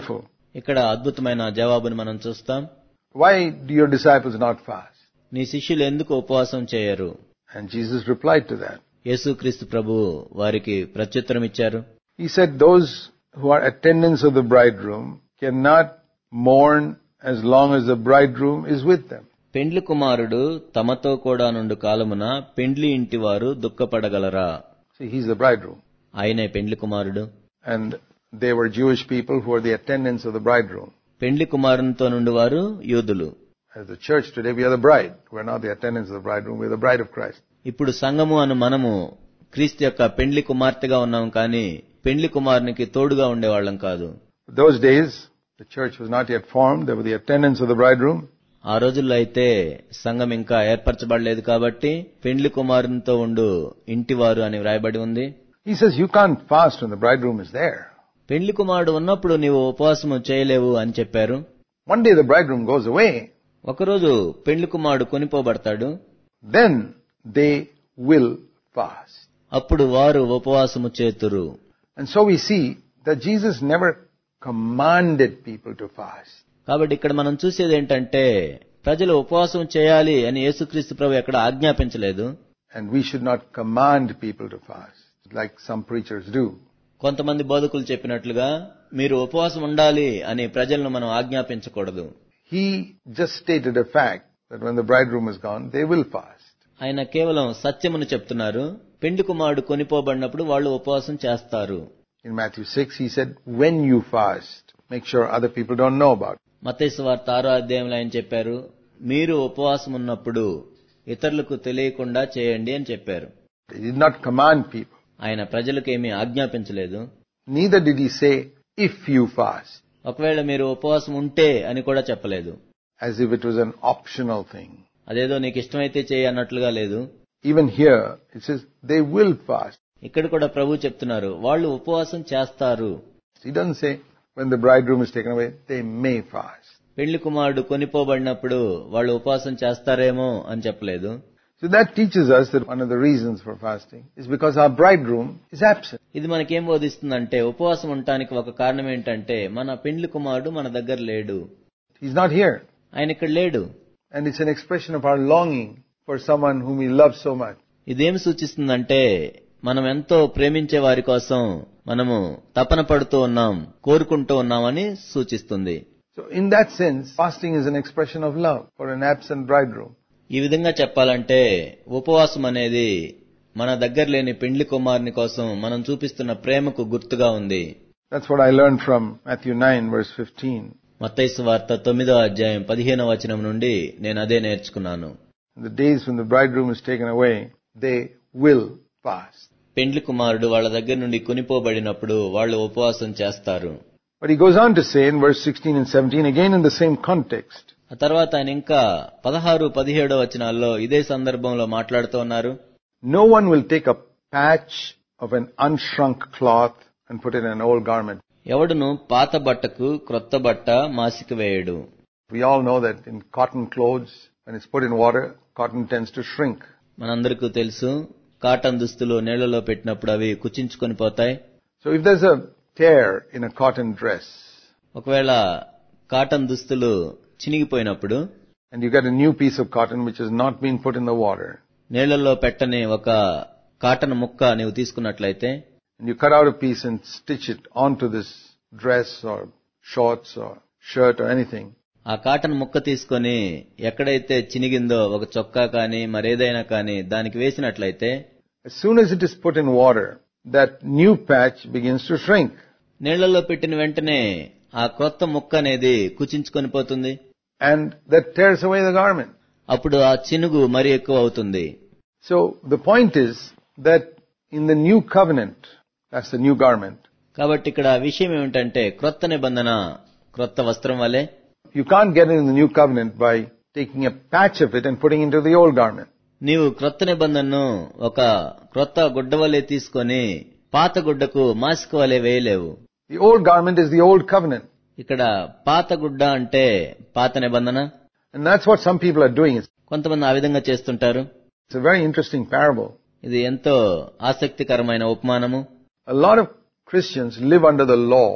S2: ఇక్కడ అద్భుతమైన జవాబును మనం చూస్తాం
S1: Why do your disciples not fast?
S2: నీ శిష్యులు ఎందుకు ఉపవాసం చేయరు
S1: And Jesus replied to that.
S2: యేసుక్రీస్తు ప్రభు వారికి ప్రత్యుత్తరం ఇచ్చారు
S1: He said, Those who are attendants of the bridegroom cannot mourn as long as the bridegroom is with them.
S2: పెండ్లి కుమారుడు తమతో కూడా నుండు కాలమున పెండ్లి ఇంటి వారు దుఃఖపడగలరా
S1: See, he's the bridegroom.
S2: ఆయనే పెండ్లి కుమారుడు
S1: And they were Jewish people who were the attendants of the bridegroom.
S2: పెండ్లి కుమారునితో నుండి వారు యూదులు
S1: As the church today, we are the bride. We're not the attendants of the bridegroom, we're the bride of Christ.
S2: ఇప్పుడు సంఘము అను మనము క్రీస్తు యొక్క పెండ్లి కుమార్తెగా ఉన్నాం కానీ పెండ్లి కుమారునికి తోడుగా ఉండేవాళ్ళం కాదు
S1: Those days, the church was not yet formed. They were the attendants of the bridegroom.
S2: ఆ రోజుల్లో అయితే సంఘం ఇంకా ఏర్పరచబడలేదు కాబట్టి పెండ్లి కుమారునితో ఉండు ఇంటివారు అని వ్రాయబడి ఉంది
S1: He says, You can't fast when the bridegroom is there.
S2: పెండ్లి కుమారుడు ఉన్నప్పుడు నీవు ఉపవాసము చేయలేవు అని చెప్పారు
S1: One day the bridegroom goes away,
S2: ఒకరోజు పెండ్లి కుమారుడు కొనిపోబడతాడు
S1: then they will fast.
S2: అప్పుడు వారు ఉపవాసము చేతురు
S1: And so we see that Jesus never commanded people to fast.
S2: కాబట్టి ఇక్కడ మనం చూసేది ఏంటంటే ప్రజలు ఉపవాసం చేయాలి అని యేసుక్రీస్తు ప్రభు ఎక్కడ ఆజ్ఞాపించలేదు
S1: And we should not command people to fast, like some preachers do.
S2: కొంతమంది బోధకులు చెప్పినట్లుగా మీరు ఉపవాసం ఉండాలి అని ప్రజలను మనం ఆజ్ఞాపించకూడదు
S1: He just stated a fact that when the bridegroom is gone, they will fast.
S2: ఆయన కేవలం సత్యమును చెప్తున్నారు పెండ్లి కుమారుడు కొనిపోబడినప్పుడు వాళ్ళు ఉపవాసం చేస్తారు
S1: In Matthew 6, he said, when you fast, make sure other people don't know about it.
S2: మతేసు వార్త ఆరో అధ్యాయంలో ఆయన చెప్పారు మీరు ఉపవాసం ఉన్నప్పుడు ఇతరులకు తెలియకుండా చేయండి అని చెప్పారు
S1: He did not command people.
S2: ఆయన ప్రజలకు ఏమీ ఆజ్ఞాపించలేదు
S1: Neither did he say, if you fast,
S2: ఒకవేళ మీరు ఉపవాసం ఉంటే అని కూడా చెప్పలేదు
S1: as if it was an optional thing.
S2: అదేదో నీకు ఇష్టమైతే చేయి అన్నట్లుగా లేదు
S1: Even here, it says, they will fast.
S2: ఇక్కడ కూడా ప్రభు చెప్తున్నారు వాళ్ళు ఉపవాసం చేస్తారు
S1: He doesn't say, when the bridegroom is taken away, they may fast.
S2: పెళ్లి కుమారుడు కొనిపోబడినప్పుడు వాళ్ళు ఉపవాసం చేస్తారేమో అని చెప్పలేదు
S1: So that teaches us that one of the reasons for fasting is because our bridegroom is absent.
S2: ఇది మనకేం బోధిస్తుందంటే ఉపవాసం ఉండటానికి ఒక కారణం ఏంటంటే మన పెండ్లి కుమారుడు మన దగ్గర లేడు
S1: He's not here.
S2: ఆయన ఇక్కడ లేడు
S1: And it's an expression of our longing for someone whom we love so much.
S2: ఇదేం సూచిస్తుందంటే మనం ఎంతో ప్రేమించే వారి కోసం మనము తపన పడుతూ ఉన్నాం కోరుకుంటూ ఉన్నామని సూచిస్తుంది
S1: So in that sense, fasting is an expression of love for an absent bridegroom.
S2: ఈ విధంగా చెప్పాలంటే ఉపవాసం అనేది మన దగ్గర లేని పెండ్లి కుమారుని కోసం మనం చూపిస్తున్న ప్రేమకు గుర్తుగా ఉంది
S1: That's what I learned from Matthew 9 verse 15.
S2: మత్తైసు వార్త తొమ్మిదో అధ్యాయం పదిహేనవ వచనం నుండి నేను అదే నేర్చుకున్నాను
S1: In the days when the bridegroom is taken away, they will fast.
S2: పెండ్లి కుమారుడు వాళ్ళ దగ్గర నుండి కొనిపోబడినప్పుడు వాళ్ళు ఉపవాసం చేస్తారు
S1: But he goes on to say in verse 16 and 17, again in the same context,
S2: ఆ తర్వాత ఆయన ఇంకా పదహారు పదిహేడో వచనాల్లో ఇదే సందర్భంలో మాట్లాడుతూ ఉన్నారు
S1: no one will take a patch of an unshrunk cloth and put it in an old garment.
S2: ఎవడును పాత బట్టకు క్రొత్త బట్ట మాసిక వేయడు
S1: We all know that in cotton clothes, when it's put in water, cotton tends to shrink.
S2: మనందరికీ తెలుసు కాటన్ దుస్తులు నీళ్లలో పెట్టినప్పుడు అవి కుచించుకొని పోతాయి
S1: So if there's a tear in a cotton dress,
S2: ఒకవేళ కాటన్ దుస్తులు చినిగిపోయినప్పుడు
S1: and you get a new piece of cotton which has not been put in the water,
S2: నీళ్లలో పెట్టని ఒక కాటన్ ముక్క నీవు తీసుకున్నట్లయితే
S1: and you cut out a piece and stitch it onto this dress or shorts or shirt or anything,
S2: ఆ కాటన్ ముక్క తీసుకొని ఎక్కడైతే చినిగిందో ఒక చొక్కా కానీ మరేదైనా కానీ దానికి వేసినట్లయితే
S1: as soon as it is put in water, that new patch begins to shrink.
S2: నీళ్లలో పెట్టిన వెంటనే ఆ క్రొత్త ముక్క అనేది కుచించుకొని పోతుంది
S1: And that tears away the garment.
S2: అప్పుడు ఆ చినుగు మరి ఎక్కువ అవుతుంది
S1: So the point is that in the new covenant, that's the new garment,
S2: కాబట్టి ఇక్కడ విషయం ఏమిటంటే క్రొత్త నిబంధన క్రొత్త వస్త్రం వలె
S1: you can't get in the new covenant by taking a patch of it and putting into the old garment.
S2: నీవు క్రొత్త నిబంధనను ఒక క్రొత్త గుడ్డ వలె తీసుకొని పాత గుడ్డకు మాసిక వలె వేయలేవు
S1: The old garment is the old covenant.
S2: ఇక్కడ పాత గుడ్డ అంటే పాత నిబంధన
S1: And that's what some people are doing. It's
S2: కొంతమంది ఆ విధంగా చేస్తుంటారు
S1: it's a very interesting parable.
S2: ఇది ఎంతో ఆసక్తికరమైన ఉపమానము
S1: A lot of Christians live under the law.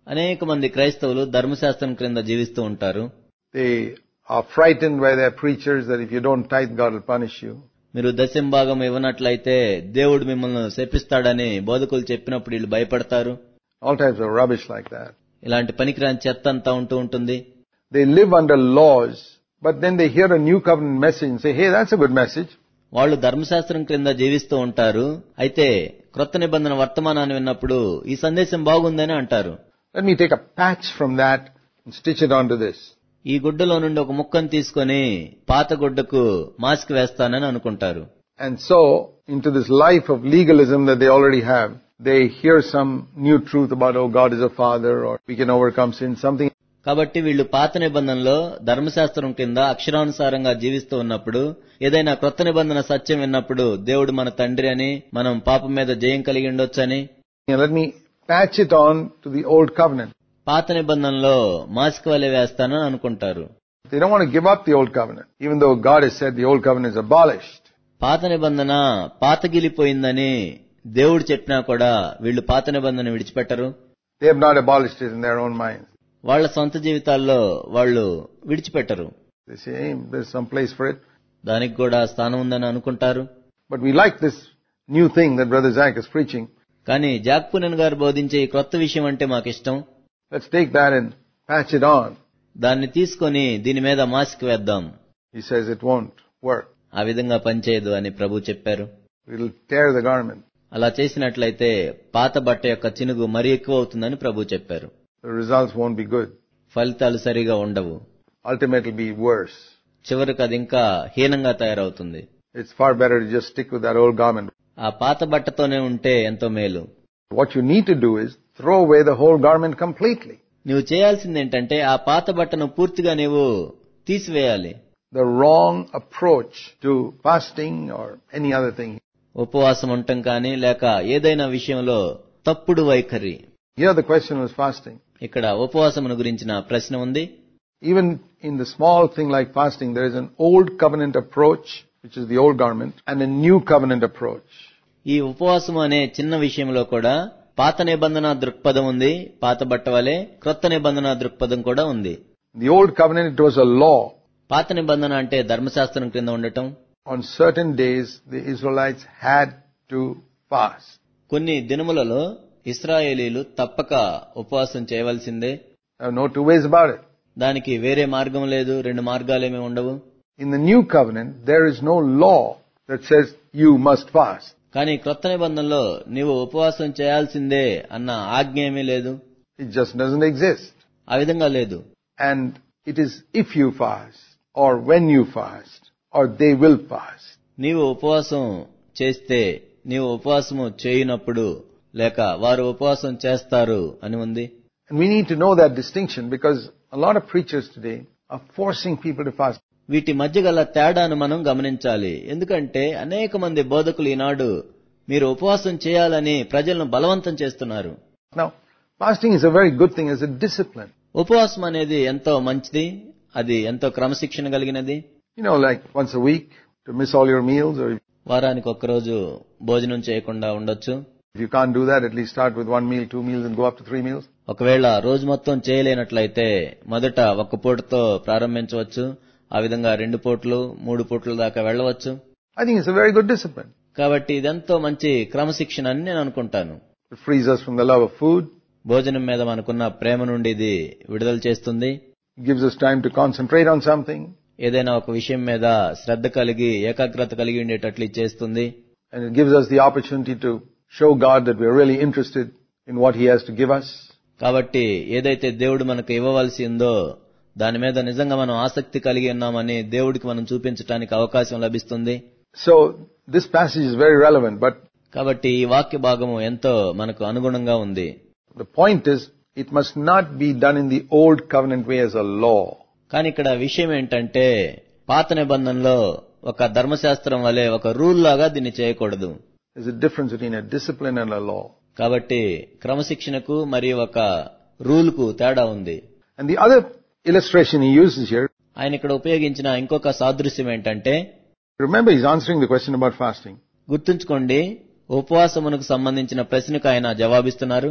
S2: అనేక మంది క్రైస్తవులు ధర్మశాస్త్రం క్రింద జీవిస్తూ ఉంటారు
S1: They are frightened by their preachers that if you don't tithe, God will punish you.
S2: మీరు దశంభాగం ఇవ్వనట్లయితే దేవుడు మిమ్మల్ని శపిస్తాడని బోధకులు చెప్పినప్పుడు వీళ్ళు భయపడతారు
S1: All types of rubbish like that.
S2: ఇలాంటి పనికిరాని చెత్త అంతా ఉంటూ ఉంటుంది
S1: They live under laws, but then they hear a new covenant message and say, hey, that's a good message.
S2: వాళ్ళు ధర్మశాస్త్రం క్రింద జీవిస్తూ ఉంటారు అయితే క్రొత్త నిబంధన వర్తమానాన్ని విన్నప్పుడు ఈ సందేశం బాగుందని అంటారు
S1: Let me take a patch from that and stitch it onto this.
S2: ఈ గుడ్డలో నుండి ఒక ముక్కను తీసుకొని పాత గుడ్డకు మాస్క్ వేస్తానని అనుకుంటారు
S1: And so, into this life of legalism that they already have, they hear some new truth about, oh, God is a father, or we can overcome sin, something.
S2: కాబట్టి వీళ్ళు పాత నిబంధనలో ధర్మశాస్త్రం కింద అక్షరానుసారంగా జీవిస్తూ ఉన్నప్పుడు ఏదైనా క్రొత్త నిబంధన సత్యం విన్నప్పుడు దేవుడు మన తండ్రి అని మనం పాపం మీద జయం కలిగి ఉండొచ్చని
S1: And let me patch it on to the old covenant.
S2: పాత నిబంధనలో మాస్క్ వలె వేస్తానని అనుకుంటారు
S1: They don't want to give up the old covenant, even though God has said the old covenant is abolished.
S2: పాత నిబంధన పాతగిలిపోయిందని దేవుడు చెప్పినా కూడా వీళ్ళు పాత నిబంధన విడిచిపెట్టరు
S1: They have not abolished it in their own minds.
S2: వాళ్ళ సొంత జీవితాల్లో వాళ్ళు విడిచిపెట్టరు
S1: They say, hey, there's some place for it.
S2: దానికి కూడా స్థానం ఉందని అనుకుంటారు
S1: But we like this new thing that Brother Zach is preaching.
S2: కానీ జాక్పునన్ గారు బోధించే ఈ క్రొత్త విషయం అంటే మాకిష్టం
S1: Let's take that and patch it on.
S2: దాన్ని తీసుకొని దీని మీద మాస్క్ వేద్దాం
S1: He says it won't work.
S2: ఆ విధంగా పనిచేయదు అని ప్రభు చెప్పారు
S1: It'll tear the garment.
S2: అలా చేసినట్లయితే పాత బట్ట యొక్క చినుగు మరీ ఎక్కువ అవుతుందని ప్రభు చెప్పారు
S1: The results won't be good.
S2: ఫలితాలు సరిగా ఉండవు
S1: Ultimately it'll be worse.
S2: చివరికి అది ఇంకా హీనంగా తయారవుతుంది
S1: It's far better to just stick with that old garment.
S2: ఆ పాత బట్టతోనే ఉంటే ఎంతో మేలు
S1: What you need to do is throw away the whole garment completely.
S2: నువ్వు చేయాల్సింది ఏంటంటే ఆ పాత బట్టను పూర్తిగా నీవు తీసివేయాలి
S1: The wrong approach to fasting or any other thing.
S2: ఉపవాసం ఉండటం కానీ లేక ఏదైనా విషయంలో తప్పుడు వైఖరి
S1: Here the question was fasting.
S2: ఇక్కడ ఉపవాసమును గురించిన ప్రశ్న ఉంది
S1: Even in the small thing like fasting, there is an old covenant approach, which is the old garment, and a new covenant approach.
S2: ఈ ఉపవాసం అనే చిన్న విషయంలో కూడా పాత నిబంధన దృక్పథం ఉంది పాత బట్ట వలె క్రొత్త నిబంధన దృక్పథం కూడా ఉంది
S1: The old covenant, it was a law.
S2: పాత నిబంధన అంటే ధర్మశాస్త్రం క్రింద ఉండటం
S1: On certain days, the Israelites had to fast.
S2: కొన్ని దినములలో ఇస్రాయేలీలు తప్పక ఉపవాసం చేయవలసిందే
S1: There are no two ways about it.
S2: దానికి వేరే మార్గం లేదు రెండు మార్గాలేమీ ఉండవు
S1: In the new covenant, there is no law that says you must fast.
S2: కానీ క్రొత్త నిబంధనలో నీవు ఉపవాసం చేయాల్సిందే అన్న ఆజ్ఞ ఏమీ లేదు
S1: It just doesn't exist.
S2: ఆ విధంగా లేదు
S1: And it is if you fast, or when you fast, or they will fast.
S2: నీవు ఉపవాసం చేస్తే నీవు ఉపవాసము చేయనప్పుడు లేక వారు ఉపవాసం చేస్తారు అని ఉంది
S1: And we need to know that distinction because a lot of preachers today are forcing people to fast.
S2: వీటి మధ్య గల తేడాను మనం గమనించాలి ఎందుకంటే అనేక మంది బోధకులు ఈనాడు మీరు ఉపవాసం చేయాలని ప్రజలను బలవంతం చేస్తున్నారు
S1: Now, fasting is a very good thing as a discipline.
S2: ఉపవాసం అనేది ఎంతో మంచిది అది ఎంతో క్రమశిక్షణ కలిగినది
S1: You know, like once a week to miss all your meals, or
S2: వారానికి ఒక్కరోజు భోజనం చేయకుండా ఉండొచ్చు
S1: if you can't do that, at least start with one meal, two meals, and go up to three meals.
S2: ఒకవేళ రోజు మొత్తం చేయలేనట్లయితే మొదట ఒక్క పూటతో ప్రారంభించవచ్చు ఆ విధంగా రెండు పూటలు మూడు పూటల దాకా వెళ్ళవచ్చు
S1: I think it's a very good discipline.
S2: కాబట్టి ఇదెంతో మంచి క్రమశిక్షణ అని నేను అనుకుంటాను
S1: It frees us from the love of food,
S2: భోజనం మీద మనకున్న ప్రేమ నుండి ఇది విడుదల చేస్తుంది
S1: it gives us time to concentrate on something,
S2: ఏదైనా ఒక విషయం మీద శ్రద్ధ కలిగి ఏకాగ్రత కలిగి ఉండేటట్లు ఇది చేస్తుంది
S1: and it gives us the opportunity to show God that we're really interested in what He has to give us.
S2: కాబట్టి ఏదైతే దేవుడు మనకు ఇవ్వవలసి ఉందో దాని మీద నిజంగా మనం ఆసక్తి కలిగి ఉన్నామని దేవుడికి మనం చూపించడానికి అవకాశం లభిస్తుంది
S1: So, this passage is very relevant, but
S2: కాబట్టి ఈ వాక్య భాగము ఎంతో మనకు అనుగుణంగా ఉంది
S1: the point is, it must not be done in the old covenant way as a law.
S2: కానీ ఇక్కడ విషయం ఏంటంటే పాత నిబంధనలో ఒక ధర్మశాస్త్రం వలె ఒక రూల్ లాగా దీన్ని చేయకూడదు
S1: There's a difference between a discipline and a law.
S2: కాబట్టి క్రమశిక్షణకు మరియు ఒక రూల్ కు తేడా ఉంది
S1: And the other illustration he uses here,
S2: ఆయన ఇక్కడ ఉపయోగించిన ఇంకొక సాదృశ్యం ఏంటంటే
S1: remember he's answering the question about fasting.
S2: గుర్తుంచుకోండి ఉపవాసమునకు సంబంధించిన ప్రశ్నకు ఆయన జవాబిస్తున్నారు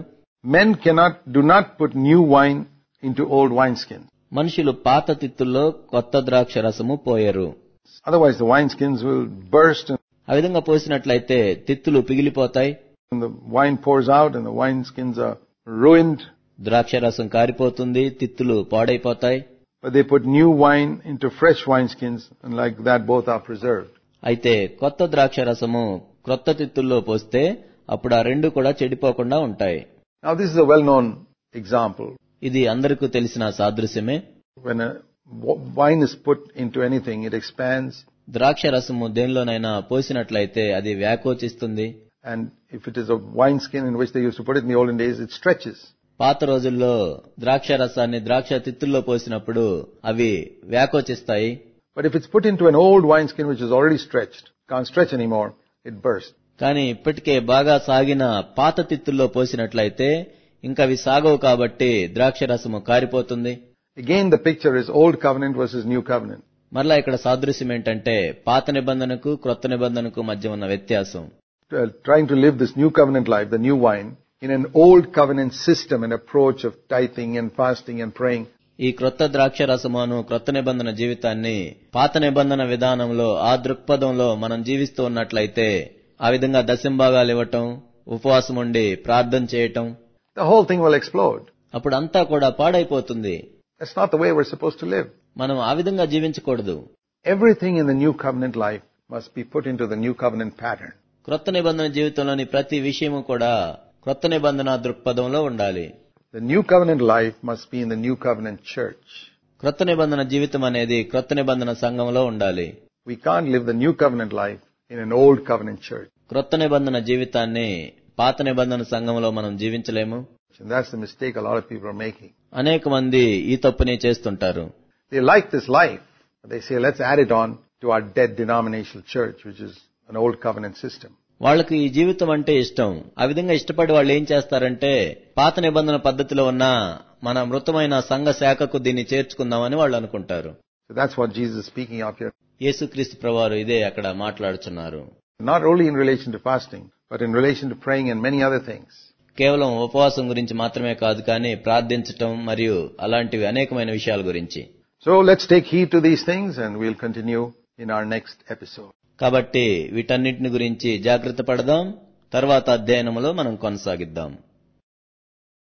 S1: Men cannot, do not put new wine into old wineskins.
S2: మనుషులు పాత తిత్తుల్లో కొత్త ద్రాక్ష రసము పోయరు
S1: Otherwise the wineskins will burst
S2: ఆ విధంగా పోసినట్లయితే తిత్తులు పిగిలిపోతాయి
S1: and the wine pours out and the wineskins are ruined.
S2: ద్రాక్ష రసం కారిపోతుంది తిత్తులు పాడైపోతాయి
S1: But they put new wine into fresh wineskins and like that both are preserved.
S2: అయితే కొత్త ద్రాక్ష రసము క్రొత్త తిత్తుల్లో పోస్తే అప్పుడు ఆ రెండు కూడా చెడిపోకుండా ఉంటాయి
S1: Now this is a well-known example.
S2: ఇది అందరికీ తెలిసిన సాదృశ్యమే
S1: When a w- wine is put into anything, it expands
S2: ద్రాక్ష రసము దేనిలోనైనా పోసినట్లయితే అది వ్యాకోచిస్తుంది
S1: and if it is a wineskin in which they used to put it in the olden days, it stretches.
S2: పాత రోజుల్లో ద్రాక్ష రసాన్ని ద్రాక్ష తిత్తుల్లో పోసినప్పుడు అవి వ్యాకోచిస్తాయి
S1: But if it's put into an old wineskin which is already stretched, can't stretch anymore, it bursts.
S2: కానీ ఇప్పటికే బాగా సాగిన పాత తిత్తుల్లో పోసినట్లయితే ఇంకా అవి సాగవు కాబట్టి ద్రాక్ష రసము కారిపోతుంది
S1: Again, the picture is old covenant versus new covenant.
S2: మరలా ఇక్కడ సాదృశ్యం ఏంటంటే పాత నిబంధనకు క్రొత్త నిబంధనకు మధ్య ఉన్న వ్యత్యాసం
S1: Uh, trying to live this new covenant life, the new wine, in an old covenant system and approach of tithing and fasting and praying.
S2: ఈ క్రొత్త ద్రాక్ష రసమును క్రొత్త నిబంధన జీవితాన్ని పాత నిబంధన విధానంలో ఆ దృక్పథంలో మనం జీవిస్తూ ఉన్నట్లయితే ఆ విధంగా దశంభాగాలు ఇవ్వటం ఉపవాసం ఉండి ప్రార్థన చేయటం
S1: The whole thing will explode.
S2: అప్పుడు అంతా కూడా పాడైపోతుంది
S1: That's not the way we're supposed to live.
S2: మనం ఆ విధంగా జీవించకూడదు
S1: Everything in the new covenant life must be put into the new covenant pattern.
S2: క్రొత్త నిబంధన జీవితంలోని ప్రతి విషయము కూడా క్రొత్త నిబంధన దృక్పథంలో ఉండాలి
S1: The new covenant life must be in the new covenant church.
S2: క్రొత్త నిబంధన జీవితం అనేది క్రొత్త నిబంధన సంఘంలో ఉండాలి
S1: We can't live the new covenant life in an old covenant church.
S2: క్రొత్త నిబంధన జీవితాన్ని పాత నిబంధన సంఘంలో మనం జీవించలేము
S1: And that's the mistake a lot of people are making.
S2: అనేక మంది ఈ తప్పుని చేస్తుంటారు
S1: They like this life, but they say, let's add it on to our dead denominational church, which is an old covenant system.
S2: వాళ్ళకి ఈ జీవితం అంటే ఇష్టం ఆ విధంగా ఇష్టపడి వాళ్ళు ఏం చేస్తారంటే పాత నిబంధన పద్ధతిలో ఉన్న మన మృతమైన సంఘ శాఖకు దీన్ని చేర్చుకుందామని వాళ్ళు అనుకుంటారు
S1: So that's what Jesus is speaking of here.
S2: యేసుక్రీస్తు ప్రవారు ఇదే అక్కడ మాట్లాడుచున్నారు
S1: Not only in relation to fasting, but in relation to praying and many other things.
S2: కేవలం ఉపవాసం గురించి మాత్రమే కాదు కానీ ప్రార్థించటం మరియు అలాంటివి అనేకమైన విషయాల గురించి
S1: So let's take heed to these things and we'll continue in our next episode.
S2: కాబట్టి వీటన్నిటిని గురించి జాగ్రత్త పడదాం తర్వాత అధ్యయనంలో మనం కొనసాగిద్దాం